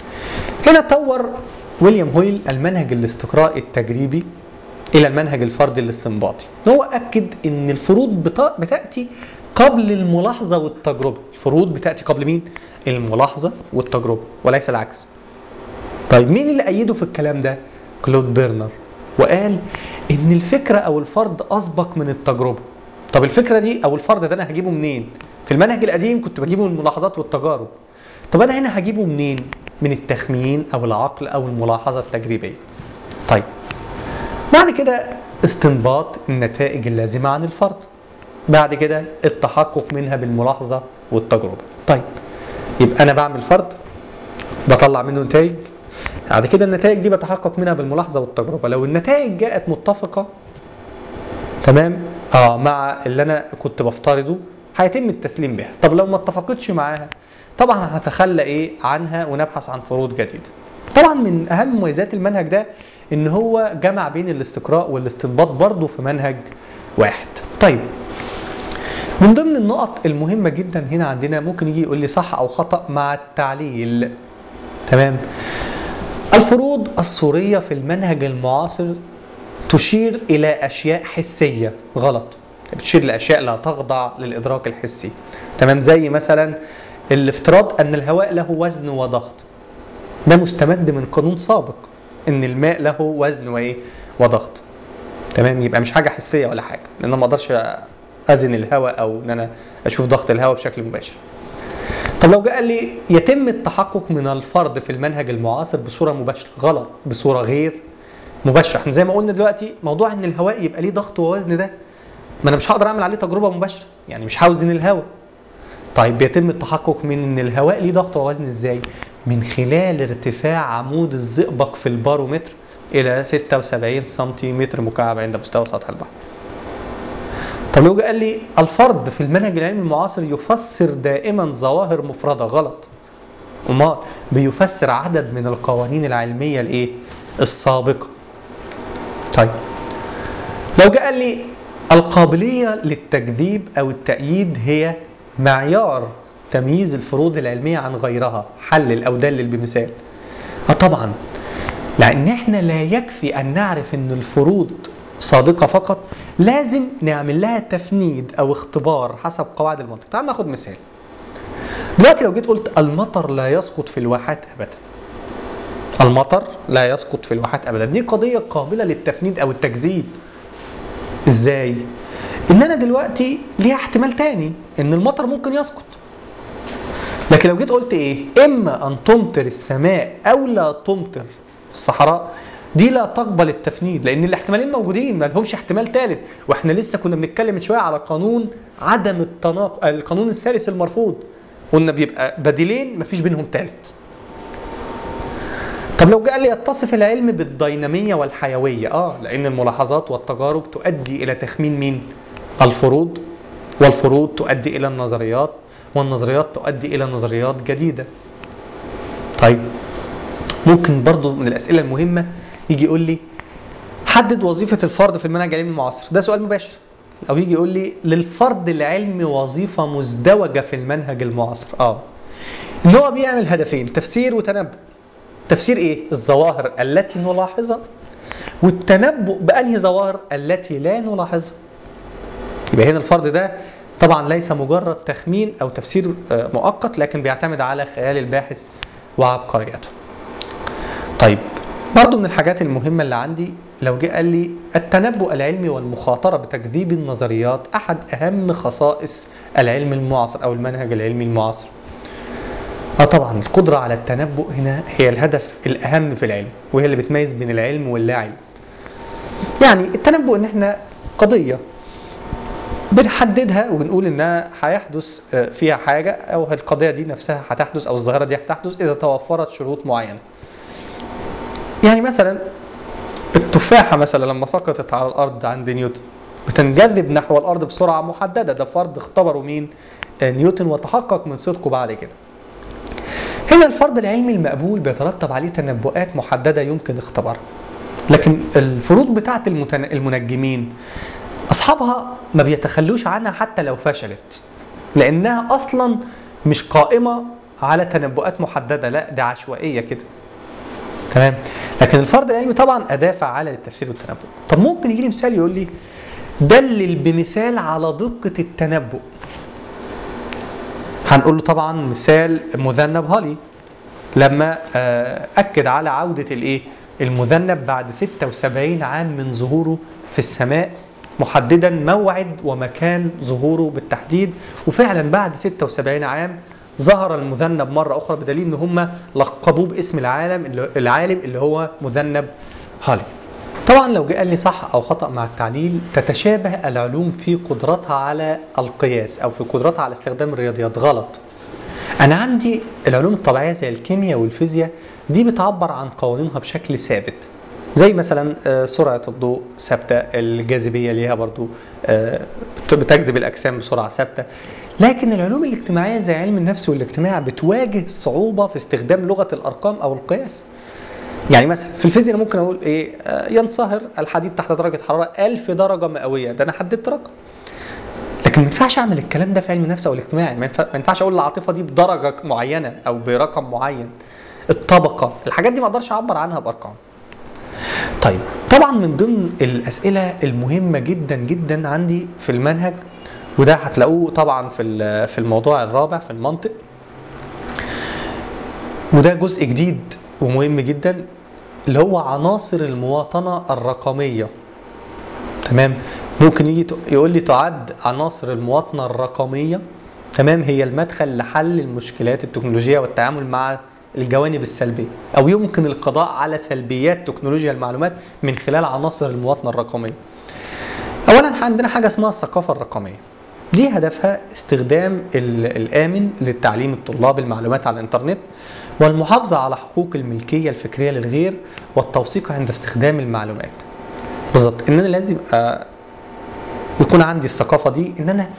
هنا طور ويليام هويل المنهج الاستقرائي التجريبي الى المنهج الفردي الاستنباطي هو اكد ان الفروض بتا- بتاتي قبل الملاحظه والتجربه الفروض بتاتي قبل مين الملاحظه والتجربه وليس العكس طيب مين اللي ايده في الكلام ده كلود بيرنر وقال ان الفكره او الفرض اسبق من التجربه طب الفكره دي او الفرض ده انا هجيبه منين في المنهج القديم كنت بجيبه من الملاحظات والتجارب طب انا هنا هجيبه منين من التخمين او العقل او الملاحظه التجريبيه طيب بعد كده استنباط النتائج اللازمه عن الفرض بعد كده التحقق منها بالملاحظه والتجربه طيب يبقى انا بعمل فرض بطلع منه نتائج بعد كده النتائج دي بتحقق منها بالملاحظه والتجربه لو النتائج جاءت متفقه تمام اه مع اللي انا كنت بفترضه هيتم التسليم بها طب لو ما اتفقتش معاها طبعا هتخلى ايه عنها ونبحث عن فروض جديده طبعا من اهم مميزات المنهج ده ان هو جمع بين الاستقراء والاستنباط برضه في منهج واحد طيب من ضمن النقط المهمة جدا هنا عندنا ممكن يجي يقول لي صح أو خطأ مع التعليل تمام الفروض الصورية في المنهج المعاصر تشير إلى أشياء حسية غلط بتشير لأشياء لا تخضع للإدراك الحسي تمام زي مثلا الافتراض أن الهواء له وزن وضغط ده مستمد من قانون سابق ان الماء له وزن وايه وضغط تمام يبقى مش حاجه حسيه ولا حاجه لان انا ما اقدرش ازن الهواء او ان انا اشوف ضغط الهواء بشكل مباشر طب لو جه قال لي يتم التحقق من الفرض في المنهج المعاصر بصوره مباشره غلط بصوره غير مباشره احنا زي ما قلنا دلوقتي موضوع ان الهواء يبقى ليه ضغط ووزن ده ما انا مش هقدر اعمل عليه تجربه مباشره يعني مش هوزن الهواء طيب بيتم التحقق من ان الهواء ليه ضغط ووزن ازاي من خلال ارتفاع عمود الزئبق في البارومتر الى 76 سنتيمتر مكعب عند مستوى سطح البحر طب لو جه قال لي الفرد في المنهج العلمي المعاصر يفسر دائما ظواهر مفرده غلط امال بيفسر عدد من القوانين العلميه الايه السابقه طيب لو جه قال لي القابليه للتكذيب او التأييد هي معيار تمييز الفروض العلميه عن غيرها حلل او دلل بمثال اه طبعا لان احنا لا يكفي ان نعرف ان الفروض صادقه فقط لازم نعمل لها تفنيد او اختبار حسب قواعد المنطق تعال ناخد مثال دلوقتي لو جيت قلت المطر لا يسقط في الواحات ابدا المطر لا يسقط في الواحات ابدا دي قضيه قابله للتفنيد او التكذيب ازاي ان انا دلوقتي ليها احتمال تاني ان المطر ممكن يسقط لكن لو جيت قلت ايه اما ان تمطر السماء او لا تمطر في الصحراء دي لا تقبل التفنيد لان الاحتمالين موجودين ما لهمش احتمال ثالث واحنا لسه كنا بنتكلم من شويه على قانون عدم التناقض القانون الثالث المرفوض قلنا بيبقى بديلين مفيش بينهم ثالث طب لو قال لي يتصف العلم بالديناميه والحيويه اه لان الملاحظات والتجارب تؤدي الى تخمين مين الفروض والفروض تؤدي الى النظريات والنظريات تؤدي الى نظريات جديده طيب ممكن برضو من الاسئله المهمه يجي يقول لي حدد وظيفه الفرد في المنهج العلمي المعاصر ده سؤال مباشر او يجي يقول لي للفرد العلمي وظيفه مزدوجه في المنهج المعاصر اه ان هو بيعمل هدفين تفسير وتنبؤ تفسير ايه الظواهر التي نلاحظها والتنبؤ بانهي ظواهر التي لا نلاحظها يبقى هنا الفرد ده طبعا ليس مجرد تخمين او تفسير مؤقت لكن بيعتمد على خيال الباحث وعبقريته طيب برضو من الحاجات المهمة اللي عندي لو جه قال لي التنبؤ العلمي والمخاطرة بتكذيب النظريات أحد أهم خصائص العلم المعاصر أو المنهج العلمي المعاصر اه طبعا القدرة على التنبؤ هنا هي الهدف الأهم في العلم وهي اللي بتميز بين العلم واللا علم يعني التنبؤ ان احنا قضية بنحددها وبنقول انها هيحدث فيها حاجة او القضية دي نفسها هتحدث او الظاهرة دي هتحدث اذا توفرت شروط معينة يعني مثلا التفاحة مثلا لما سقطت على الأرض عند نيوتن بتنجذب نحو الأرض بسرعة محددة ده فرض اختبره مين؟ نيوتن وتحقق من صدقه بعد كده. هنا الفرض العلمي المقبول بيترتب عليه تنبؤات محددة يمكن اختبارها. لكن الفروض بتاعة المتن... المنجمين أصحابها ما بيتخلوش عنها حتى لو فشلت. لأنها أصلا مش قائمة على تنبؤات محددة لا دي عشوائية كده. تمام لكن الفرض العلمي طبعا اداه فعاله للتفسير والتنبؤ طب ممكن يجي لي مثال يقول لي دلل بمثال على دقه التنبؤ هنقول له طبعا مثال مذنب هالي لما اكد على عوده الايه المذنب بعد 76 عام من ظهوره في السماء محددا موعد ومكان ظهوره بالتحديد وفعلا بعد 76 عام ظهر المذنب مرة أخرى بدليل إن هم لقبوه باسم العالم اللي العالم اللي هو مذنب هالي. طبعا لو جه قال لي صح أو خطأ مع التعليل تتشابه العلوم في قدرتها على القياس أو في قدرتها على استخدام الرياضيات غلط. أنا عندي العلوم الطبيعية زي الكيمياء والفيزياء دي بتعبر عن قوانينها بشكل ثابت. زي مثلا سرعة الضوء ثابتة الجاذبية ليها برضو بتجذب الأجسام بسرعة ثابتة لكن العلوم الاجتماعية زي علم النفس والاجتماع بتواجه صعوبة في استخدام لغة الأرقام أو القياس يعني مثلا في الفيزياء انا ممكن اقول ايه آه، ينصهر الحديد تحت درجه حراره 1000 درجه مئويه ده انا حددت رقم لكن ما ينفعش اعمل الكلام ده في علم النفس او الاجتماعي ما ينفع- ما ينفعش اقول العاطفه دي بدرجه معينه او برقم معين الطبقه الحاجات دي ما اقدرش اعبر عنها بارقام طيب طبعا من ضمن الاسئله المهمه جدا جدا عندي في المنهج وده هتلاقوه طبعا في ال- في الموضوع الرابع في المنطق وده جزء جديد ومهم جدا اللي هو عناصر المواطنه الرقميه تمام ممكن يجي ت- يقول لي تعد عناصر المواطنه الرقميه تمام هي المدخل لحل المشكلات التكنولوجيه والتعامل مع الجوانب السلبيه او يمكن القضاء على سلبيات تكنولوجيا المعلومات من خلال عناصر المواطنه الرقميه اولا عندنا حاجه اسمها الثقافه الرقميه دي هدفها استخدام ال- الامن لتعليم الطلاب المعلومات على الانترنت والمحافظه على حقوق الملكيه الفكريه للغير والتوثيق عند استخدام المعلومات بالظبط ان انا لازم آه، يكون عندي الثقافه دي ان انا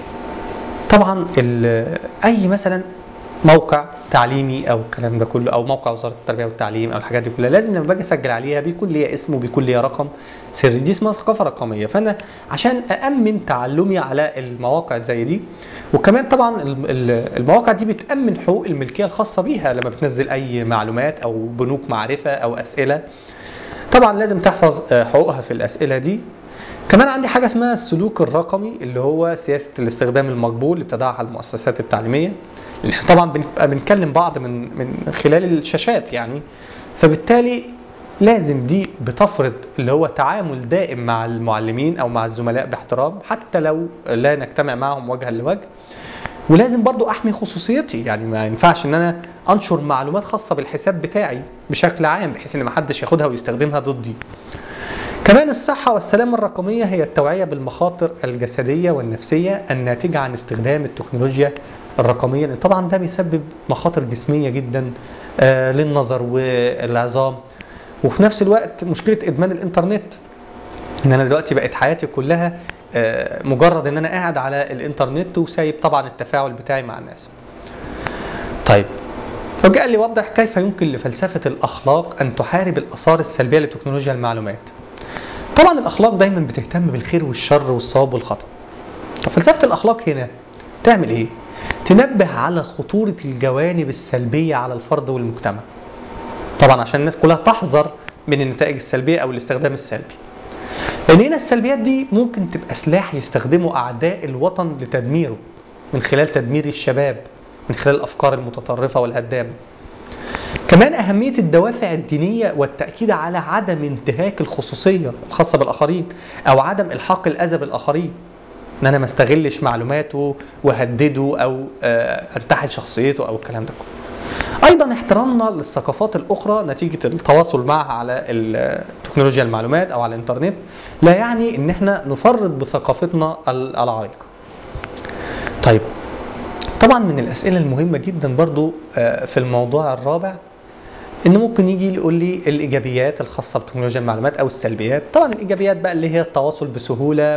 طبعا ال- اي مثلا موقع تعليمي او الكلام ده كله او موقع وزاره التربيه والتعليم او الحاجات دي كلها لازم لما باجي اسجل عليها بيكون ليها اسم وبيكون ليها رقم سري دي اسمها ثقافه رقميه فانا عشان امن تعلمي على المواقع زي دي وكمان طبعا ال- ال- المواقع دي بتامن حقوق الملكيه الخاصه بيها لما بتنزل اي معلومات او بنوك معرفه او اسئله طبعا لازم تحفظ آه، حقوقها في الاسئله دي كمان عندي حاجه اسمها السلوك الرقمي اللي هو سياسه الاستخدام المقبول اللي ابتدعها المؤسسات التعليميه اللي احنا طبعا بنبقى بنكلم بعض من من خلال الشاشات يعني فبالتالي لازم دي بتفرض اللي هو تعامل دائم مع المعلمين او مع الزملاء باحترام حتى لو لا نجتمع معهم وجها لوجه ولازم برضو احمي خصوصيتي يعني ما ينفعش ان انا انشر معلومات خاصه بالحساب بتاعي بشكل عام بحيث ان ما حدش ياخدها ويستخدمها ضدي كمان الصحة والسلامة الرقمية هي التوعية بالمخاطر الجسدية والنفسية الناتجة عن استخدام التكنولوجيا الرقمية لأن طبعا ده بيسبب مخاطر جسمية جدا آه، للنظر والعظام وفي نفس الوقت مشكلة إدمان الإنترنت إن أنا دلوقتي بقت حياتي كلها آه، مجرد إن أنا قاعد على الإنترنت وسايب طبعا التفاعل بتاعي مع الناس طيب لو جاء لي وضح كيف يمكن لفلسفة الأخلاق أن تحارب الآثار السلبية لتكنولوجيا المعلومات طبعا الاخلاق دايما بتهتم بالخير والشر والصواب والخطا طب فلسفه الاخلاق هنا تعمل ايه تنبه على خطوره الجوانب السلبيه على الفرد والمجتمع طبعا عشان الناس كلها تحذر من النتائج السلبيه او الاستخدام السلبي لان هنا السلبيات دي ممكن تبقى سلاح يستخدمه اعداء الوطن لتدميره من خلال تدمير الشباب من خلال الافكار المتطرفه والهدامه كمان أهمية الدوافع الدينية والتأكيد على عدم انتهاك الخصوصية الخاصة بالآخرين أو عدم إلحاق الأذى بالآخرين إن أنا ما استغلش معلوماته وهدده أو آه، أنتحل شخصيته أو الكلام ده كله. أيضا احترامنا للثقافات الأخرى نتيجة التواصل معها على ال- تكنولوجيا المعلومات أو على الإنترنت لا يعني إن إحنا نفرط بثقافتنا ال- العريقة. طيب طبعا من الاسئله المهمه جدا برضو آه، في الموضوع الرابع ان ممكن يجي يقول لي الايجابيات الخاصه بتكنولوجيا المعلومات او السلبيات طبعا الايجابيات بقى اللي هي التواصل بسهوله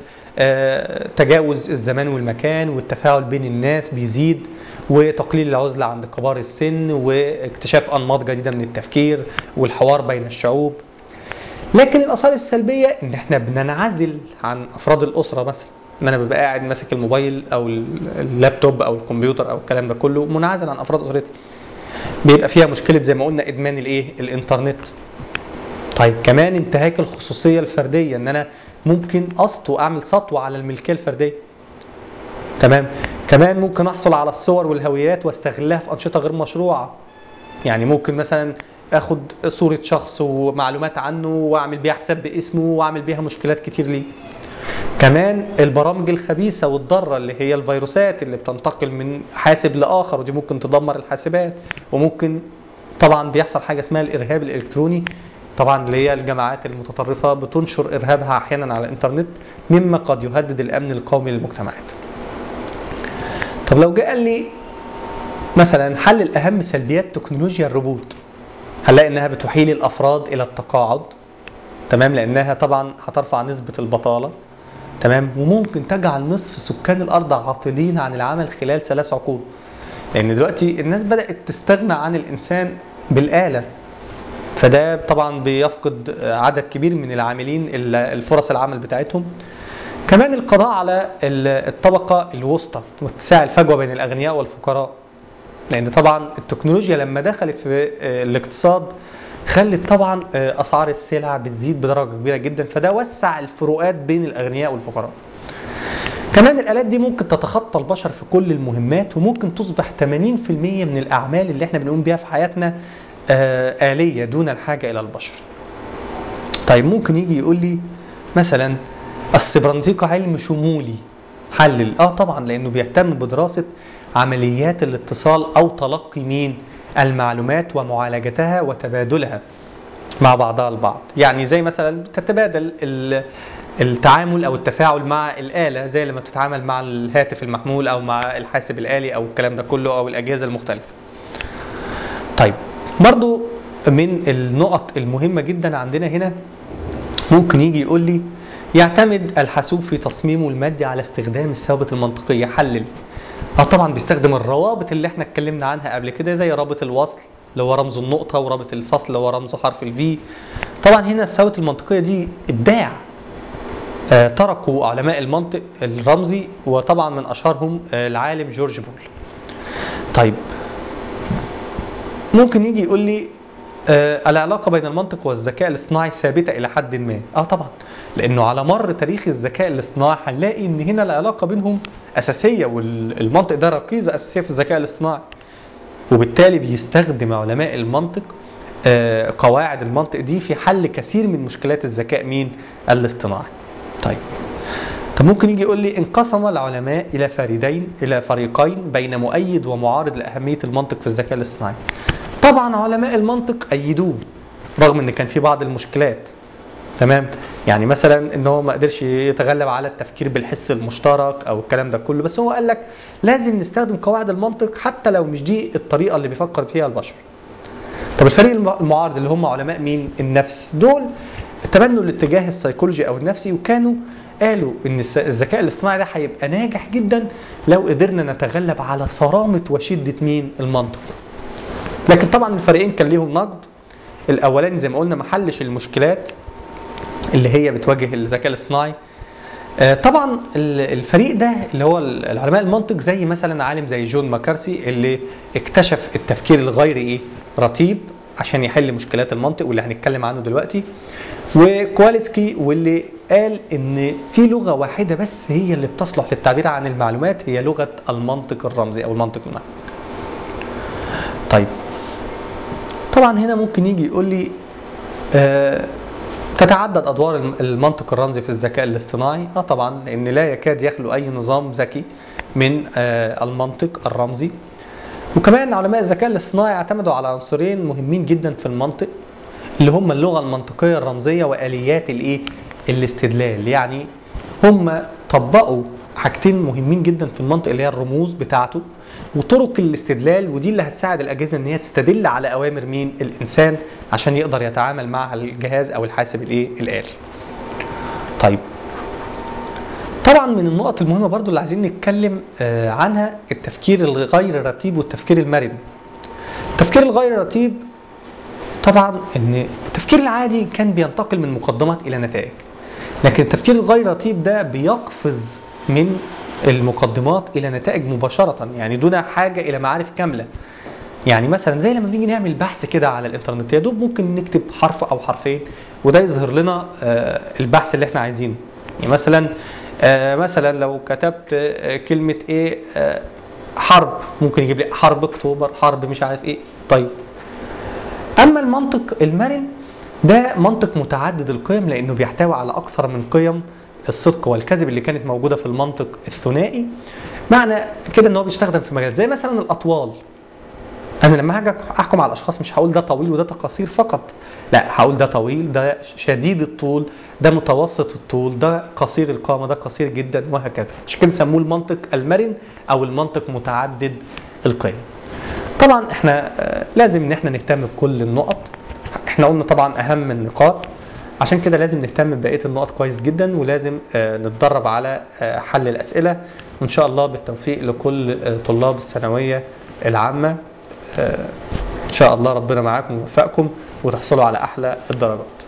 وتجاوز الزمان والمكان والتفاعل بين الناس بيزيد وتقليل العزله عند كبار السن واكتشاف انماط جديده من التفكير والحوار بين الشعوب لكن الاثار السلبيه ان احنا بننعزل عن افراد الاسره مثلا ان انا ببقى قاعد ماسك الموبايل او اللابتوب او الكمبيوتر او الكلام ده كله منعزل عن افراد اسرتي بيبقى فيها مشكله زي ما قلنا ادمان الايه الانترنت طيب كمان انتهاك الخصوصيه الفرديه ان انا ممكن اسطو اعمل سطوه على الملكيه الفرديه تمام كمان ممكن احصل على الصور والهويات واستغلها في انشطه غير مشروعه يعني ممكن مثلا اخد صوره شخص ومعلومات عنه واعمل بيها حساب باسمه واعمل بيها مشكلات كتير ليه كمان البرامج الخبيثه والضاره اللي هي الفيروسات اللي بتنتقل من حاسب لاخر ودي ممكن تدمر الحاسبات وممكن طبعا بيحصل حاجه اسمها الارهاب الالكتروني طبعا اللي هي الجماعات المتطرفه بتنشر ارهابها احيانا على الانترنت مما قد يهدد الامن القومي للمجتمعات. طب لو جه قال لي مثلا حل الاهم سلبيات تكنولوجيا الروبوت هنلاقي انها بتحيل الافراد الى التقاعد تمام لانها طبعا هترفع نسبه البطاله تمام وممكن تجعل نصف سكان الارض عاطلين عن العمل خلال ثلاث عقود لان دلوقتي الناس بدات تستغنى عن الانسان بالاله فده طبعا بيفقد عدد كبير من العاملين ال- الفرص العمل بتاعتهم كمان القضاء على ال- الطبقة الوسطى واتساع الفجوة بين الأغنياء والفقراء لأن طبعا التكنولوجيا لما دخلت في آه، الاقتصاد خلت طبعا آه، أسعار السلع بتزيد بدرجة كبيرة جدا فده وسع الفروقات بين الأغنياء والفقراء كمان الآلات دي ممكن تتخطى البشر في كل المهمات وممكن تصبح 80% من الأعمال اللي احنا بنقوم بيها في حياتنا آه، آلية دون الحاجة إلى البشر طيب ممكن يجي يقول لي مثلا السبرانتيكا علم شمولي حلل اه طبعا لانه بيهتم بدراسه عمليات الاتصال او تلقي مين المعلومات ومعالجتها وتبادلها مع بعضها البعض يعني زي مثلا تتبادل ال- التعامل او التفاعل مع الاله زي لما بتتعامل مع الهاتف المحمول او مع الحاسب الالي او الكلام ده كله او الاجهزه المختلفه طيب برضو من النقط المهمه جدا عندنا هنا ممكن يجي يقول لي يعتمد الحاسوب في تصميمه المادي على استخدام الثوابت المنطقيه حلل اه طبعا بيستخدم الروابط اللي احنا اتكلمنا عنها قبل كده زي رابط الوصل اللي هو رمز النقطه ورابط الفصل اللي هو رمز حرف الفي طبعا هنا الثوابت المنطقيه دي ابداع آه تركوا علماء المنطق الرمزي وطبعا من اشهرهم آه العالم جورج بول طيب ممكن يجي يقول لي آه العلاقة بين المنطق والذكاء الاصطناعي ثابتة إلى حد ما اه طبعا لأنه على مر تاريخ الذكاء الاصطناعي هنلاقي إن هنا العلاقة بينهم أساسية والمنطق ده ركيزة أساسية في الذكاء الاصطناعي وبالتالي بيستخدم علماء المنطق آه قواعد المنطق دي في حل كثير من مشكلات الذكاء مين الاصطناعي طيب طب ممكن يجي يقول لي انقسم العلماء الى فريدين الى فريقين بين مؤيد ومعارض لاهميه المنطق في الذكاء الاصطناعي. طبعا علماء المنطق ايدوه رغم ان كان في بعض المشكلات. تمام؟ يعني مثلا ان هو ما قدرش يتغلب على التفكير بالحس المشترك او الكلام ده كله بس هو قال لك لازم نستخدم قواعد المنطق حتى لو مش دي الطريقه اللي بيفكر فيها البشر. طب الفريق الم- المعارض اللي هم علماء مين؟ النفس دول تبنوا الاتجاه السيكولوجي او النفسي وكانوا قالوا ان الس- الذكاء الاصطناعي ده هيبقى ناجح جدا لو قدرنا نتغلب على صرامه وشده مين؟ المنطق. لكن طبعا الفريقين كان ليهم نقد الاولاني زي ما قلنا ما حلش المشكلات اللي هي بتواجه الذكاء الاصطناعي آه، طبعا ال- الفريق ده اللي هو ال- العلماء المنطق زي مثلا عالم زي جون ماكارسي اللي اكتشف التفكير الغير ايه رتيب عشان يحل مشكلات المنطق واللي هنتكلم عنه دلوقتي وكواليسكي واللي قال ان في لغه واحده بس هي اللي بتصلح للتعبير عن المعلومات هي لغه المنطق الرمزي او المنطق المعنوي طيب طبعا هنا ممكن يجي يقول لي آه تتعدد ادوار الم- المنطق الرمزي في الذكاء الاصطناعي اه طبعا لان لا يكاد يخلو اي نظام ذكي من آه المنطق الرمزي وكمان علماء الذكاء الاصطناعي اعتمدوا على عنصرين مهمين جدا في المنطق اللي هم اللغه المنطقيه الرمزيه واليات الايه الاستدلال يعني هم طبقوا حاجتين مهمين جدا في المنطق اللي هي الرموز بتاعته وطرق الاستدلال ودي اللي هتساعد الاجهزه ان هي تستدل على اوامر مين الانسان عشان يقدر يتعامل مع الجهاز او الحاسب الايه الالي طيب طبعا من النقط المهمه برضو اللي عايزين نتكلم آه، عنها التفكير الغير الرتيب والتفكير المرن التفكير الغير رتيب طبعا ان التفكير العادي كان بينتقل من مقدمات الى نتائج لكن التفكير الغير رتيب ده بيقفز من المقدمات الى نتائج مباشره يعني دون حاجه الى معارف كامله يعني مثلا زي لما بنيجي نعمل بحث كده على الانترنت يا دوب ممكن نكتب حرف او حرفين وده يظهر لنا آه، البحث اللي احنا عايزينه يعني مثلا آه، مثلا لو كتبت آه، كلمه ايه آه، حرب ممكن يجيب لي حرب اكتوبر حرب مش عارف ايه طيب اما المنطق المرن ده منطق متعدد القيم لانه بيحتوي على اكثر من قيم الصدق والكذب اللي كانت موجوده في المنطق الثنائي معنى كده ان هو بيستخدم في مجال زي مثلا الاطوال انا لما هاجي احكم على الاشخاص مش هقول ده طويل وده قصير فقط لا هقول ده طويل ده شديد الطول ده متوسط الطول ده قصير القامه ده قصير جدا وهكذا عشان كده سموه المنطق المرن او المنطق متعدد القيم طبعا احنا آه، لازم ان احنا نهتم بكل النقط احنا قلنا طبعا اهم النقاط عشان كده لازم نهتم ببقيه النقط كويس جدا ولازم آه، نتدرب على آه، حل الاسئله وان شاء الله بالتوفيق لكل آه، طلاب الثانويه العامه آه، ان شاء الله ربنا معاكم ويوفقكم وتحصلوا على احلى الدرجات